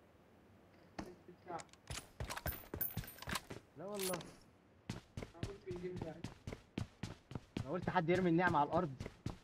لا والله انا قلت حد يرمي النعمة على الارض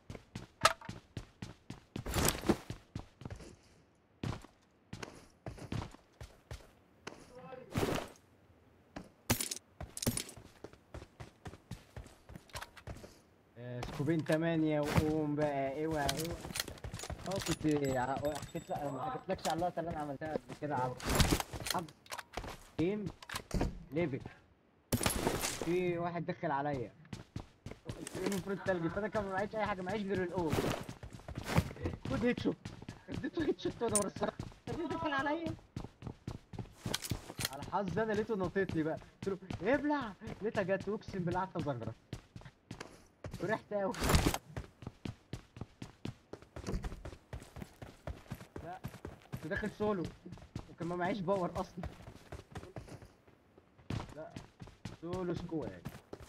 آه، سكوبين تمانية وقوم بقى اوعى اوعى اه كنت ع- حكيت لك ما حكيتلكش على اللقطة اللي انا عملتها قبل كده عبد عبد جيم ليفل في واحد دخل عليا المفروض تلجي فانا كان معيش اي حاجة معيش غير الاو خد هيد شوت اديته هيد شوت وانا ورا السقف دخل عليا على حظ انا لقيته نطيت لي بقى قلت له ابلع لقيتها جت اقسم بالله قعدت ازغرط فرحت قوي لا كنت داخل سولو وكان ما معيش باور اصلا لا سولو سكواد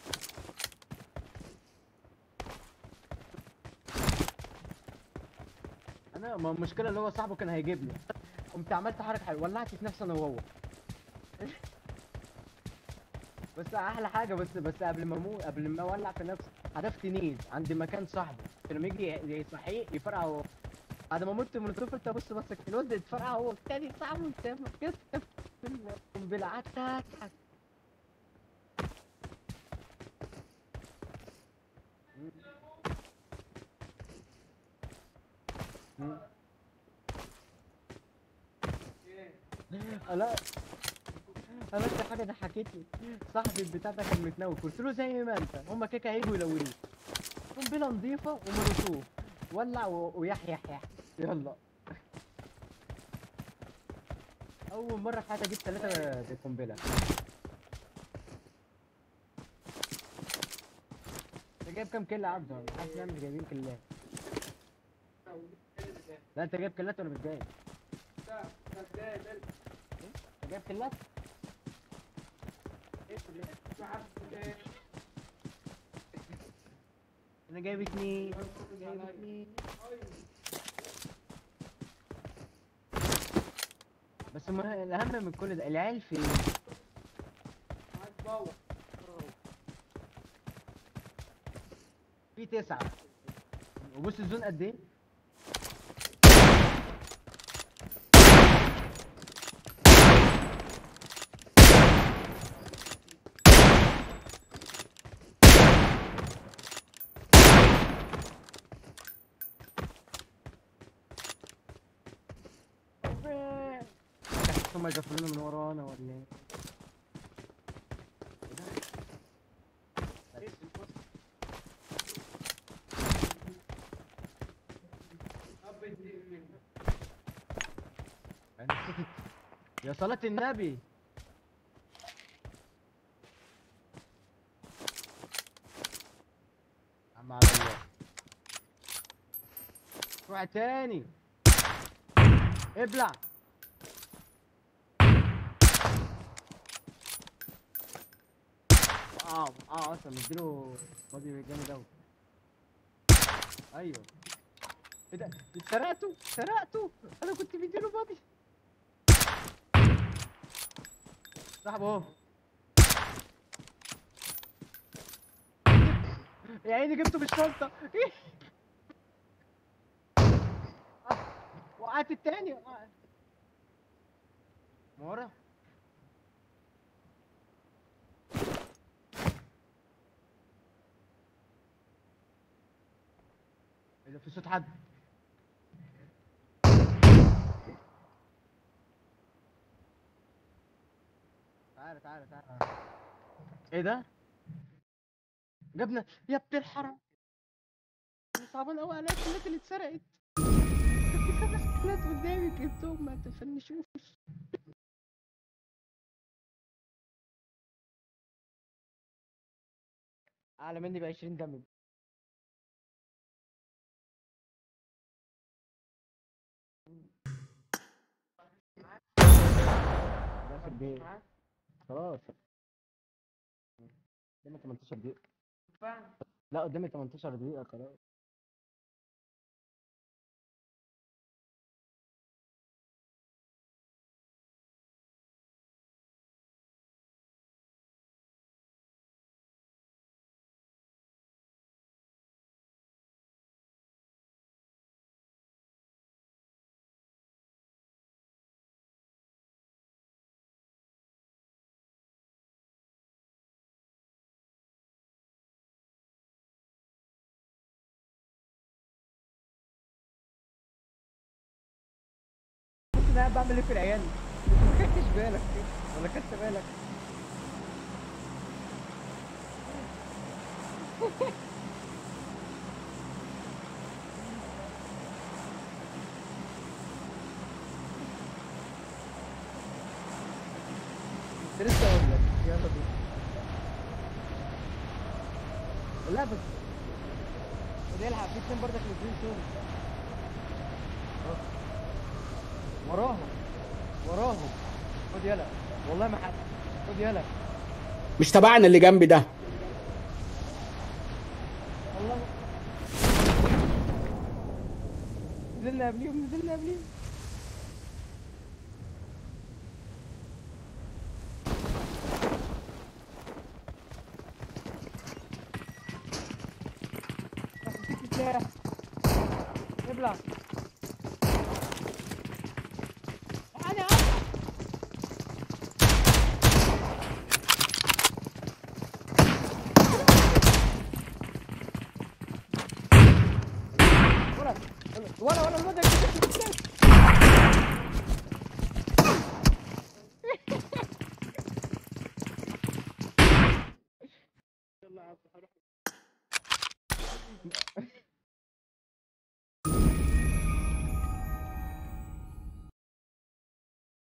انا ما المشكله اللي هو صاحبه كان هيجيبني قمت عملت حركه حلوه ولعت في نفسي انا وهو بس احلى حاجه بس بس قبل ما اموت قبل ما اولع في نفسي حذفت نيد عند مكان صاحبي لما يجي يصحيه يفرقع هو بعد ما مت من الطفل ابص بس الواد اتفرقع هو التاني صاحبه انت كده القنبله قعدت اضحك مم. لا انا اكتر حاجه ضحكتني صاحبي البتاع ده كان متنوك قلت له زي ما انت هما كده هيجوا يلونوك قنبله نظيفه ومولوتوف ولع و- ويح يح يح يلا اول مره في حياتي اجيب ثلاثه بقنبله انت جايب كام كيل يا عبد انا حاسس ان احنا مش جايبين كيلات لا انت جايب كيلات ولا مش جايب؟ إيه؟ انت جايب كيلات؟ انا جايب اتنين جايب اتنين بس المه- الاهم من كل ده العيال فين؟ في تسعة وبص الزون قد ايه؟ حاسس هم يقفلونا من ورانا ولا ايه أنا سكت. يا صلاة النبي عم على الله روح تاني ابلع اه اه اصلا مديله بادي جامد اوي ايوه ايه ده سرقته سرقته انا كنت مديله بادي صاحبه اهو يا عيني جبته بالشنطة وقعت التاني وقعت ما ورا ايه ده في صوت حد تعالى تعالى تعالى ايه ده جبنا يا ابن الحرام أنا صعبان قوي عليا الكلات اللي اتسرقت كان في خمس كلات قدامي جبتهم ما تفنشوش اعلى مني ب 20 دم داخل بيه خلاص قدامي 18 دقيقة لا قدامي 18 دقيقة خلاص بص انا قاعد بعمل ايه في العيال ما خدتش بالك ولا خدت بالك كنت لسه اقول لك يلا بينا لا بس خد الحق في اتنين برضك نازلين شغل وراهم وراهم خد يلا والله ما حد خد يلا مش تبعنا اللي جنبي ده والله نزلنا قبليهم نزلنا قبليهم مسكت سلاح ابلع